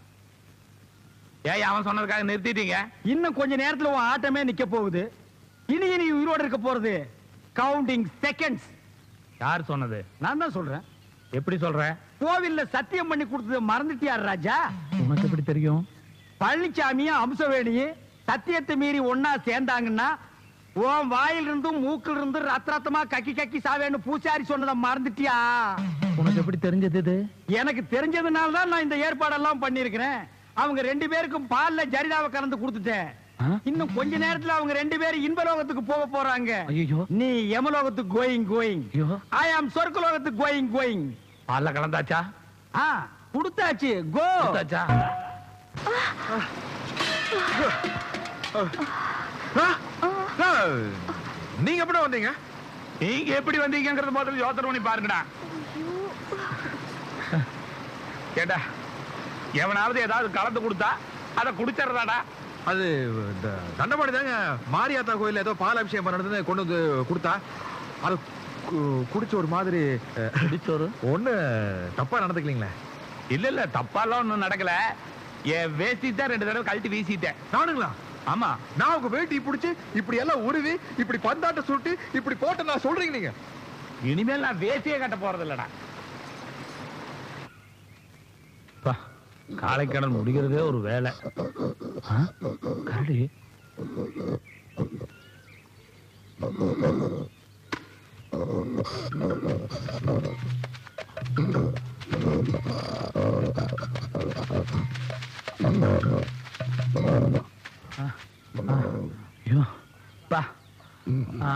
ஏய் அவன் சொன்னதுக்காக நிறுத்திட்டீங்க இன்னும் கொஞ்ச நேரத்துல உன் ஆட்டமே நிக்க போகுது இனி இனி உயிரோட இருக்க போறது கவுண்டிங் செகண்ட்ஸ் யார் சொன்னது நான் தான் சொல்றேன் எப்படி சொல்ற கோவில்ல சத்தியம் பண்ணி கொடுத்தது மறந்துட்டியார் ராஜா உனக்கு எப்படி தெரியும் பழனிசாமியும் அம்சவேணியும் சத்தியத்தை மீறி ஒன்னா சேர்ந்தாங்கன்னா உன் வாயில இருந்தும் மூக்கில் இருந்து ரத்த ரத்தமா கக்கி கக்கி சாவேன்னு பூசாரி சொன்னதை மறந்துட்டியா உனக்கு எப்படி தெரிஞ்சது இது எனக்கு தெரிஞ்சதுனால தான் நான் இந்த ஏற்பாடெல்லாம் பண்ணியிருக்கிறேன் அவங்க ரெண்டு பேருக்கும் பால்ல ஜரிதாவை கலந்து கொடுத்துட்டேன் இன்னும் கொஞ்ச நேரத்துல அவங்க ரெண்டு பேரும் இன்பலோகத்துக்கு போக போறாங்க ஐயோ நீ யமலோகத்துக்கு கோயிங் கோயிங் ஐயோ ஐ ஆம் சொர்க்கலோகத்துக்கு கோயிங் கோயிங் பால்ல கலந்தாச்சா ஆ கொடுத்தாச்சு கோ கொடுத்தாச்சா நீங்க எப்படி வந்தீங்க நீங்க எப்படி வந்தீங்கங்கறது முதல்ல யோசனை பண்ணி பாருங்கடா கேட்டா எவனாவது ஏதாவது கலந்து கொடுத்தா அதை குடிச்சிடுறதாடா அது இந்த தண்டபாடி தாங்க மாரியாத்தா கோயில்ல ஏதோ பால் அபிஷேகம் பண்ணது கொண்டு வந்து கொடுத்தா அது கு- குடிச்ச ஒரு மாதிரி அஹ், குடிச்சோரு ஒண்ணு தப்பா நடந்துக்கலீங்களே இல்ல இல்ல தப்பாலாம் ஒண்ணும் நடக்கல என் வேஷ்டி தான் ரெண்டு தடவை கழட்டி வீசிட்டேன் நானுங்களா ஆமா நான் உங்க வேட்டி பிடிச்சு இப்படி எல்லாம் உருவி இப்படி பந்தாட்ட சுட்டு இப்படி போட்டு நான் சொல்றீங்க நீங்க இனிமேல் நான் வேஷ்டியே கட்ட போறது இல்லடா காலைக்கடன் முடிக்கிறதே ஒரு வேலை ஆ? கரடி ஐயோ பா ஆ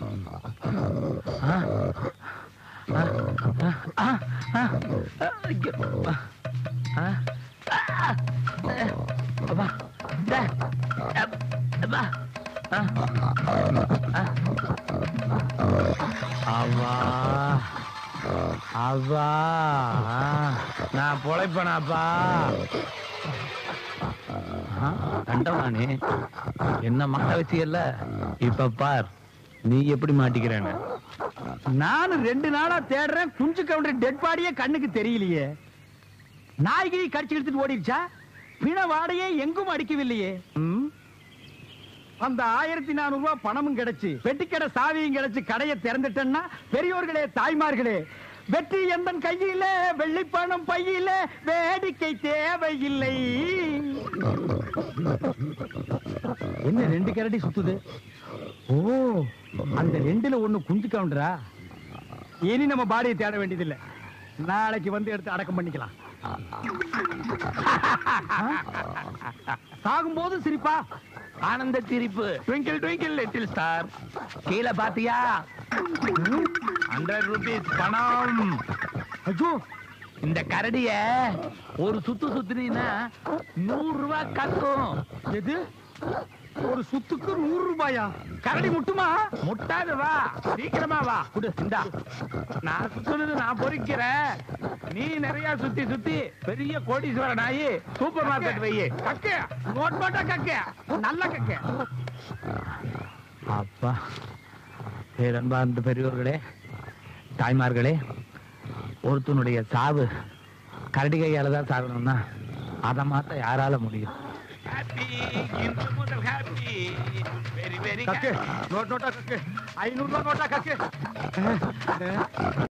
ஆ ஆ ஆ ஐயோ ஆ அப்பா டே அப்பா அவா அவா நான் பொழைப்பனாப்பா கண்டவானே என்ன மாட்ட வச்சியல்ல இப்ப பார் நீ எப்படி மாட்டிக்கிறேன்னு நானும் ரெண்டு நாளா தேடுறேன் குஞ்சு கவுண்டர் டெட் பாடியே கண்ணுக்கு தெரியலையே நாய்கிரி கடிச்சு எடுத்துட்டு ஓடிடுச்சா பிண வாடையே எங்கும் அடிக்கவில்லையே ம்? அந்த ஆயிரத்தி நானூறு ரூபாய் பணமும் கிடைச்சு பெட்டிக்கடை சாவியும் கிடைச்சு கடையை திறந்துட்டேன்னா பெரியோர்களே தாய்மார்களே வெற்றி எந்த கையில வெள்ளி பணம் பையில வேடிக்கை தேவையில்லை என்ன ரெண்டு கரடி சுத்துது ஓ அந்த ரெண்டுல ஒண்ணு குஞ்சு கவுண்டரா இனி நம்ம பாடியை தேட வேண்டியதில்லை நாளைக்கு வந்து எடுத்து அடக்கம் பண்ணிக்கலாம் சாகும்போது சிரிப்பா ஆனந்த சிரிப்பு ட்விங்கிள் ட்விங்கிள் லிட்டில் ஸ்டார் கீழே பாத்தியா ஹண்ட்ரட் ருபீஸ் பணம் ஐயோ இந்த கரடிய ஒரு சுத்து சுத்துனீன்னா நூறு ரூபாய் கத்தும் எது ஒரு சுத்துக்கு நூறு ரூபாயா கரடி முட்டுமா முட்டாது வா சீக்கிரமா வா குடு இந்தா நான் சுத்துனது நான் பொறிக்கிறேன் நீ நிறைய சுத்தி சுத்தி பெரிய கோடீஸ்வரன் ஆகி சூப்பர் மார்க்கெட் வையே கக்க நோட் போட்டா கக்க நல்ல கக்க அப்பா பேரன்பார்ந்த பெரியோர்களே தாய்மார்களே ஒருத்தனுடைய சாவு கரடி கையால தான் சாகணும்னா அதை மாத்த யாரால முடியும் ஹாப்பி இன்று முதல் happy very very கக்கு note NOTA கக்கு ஐநூறு ரூபா நோட்டா கக்கு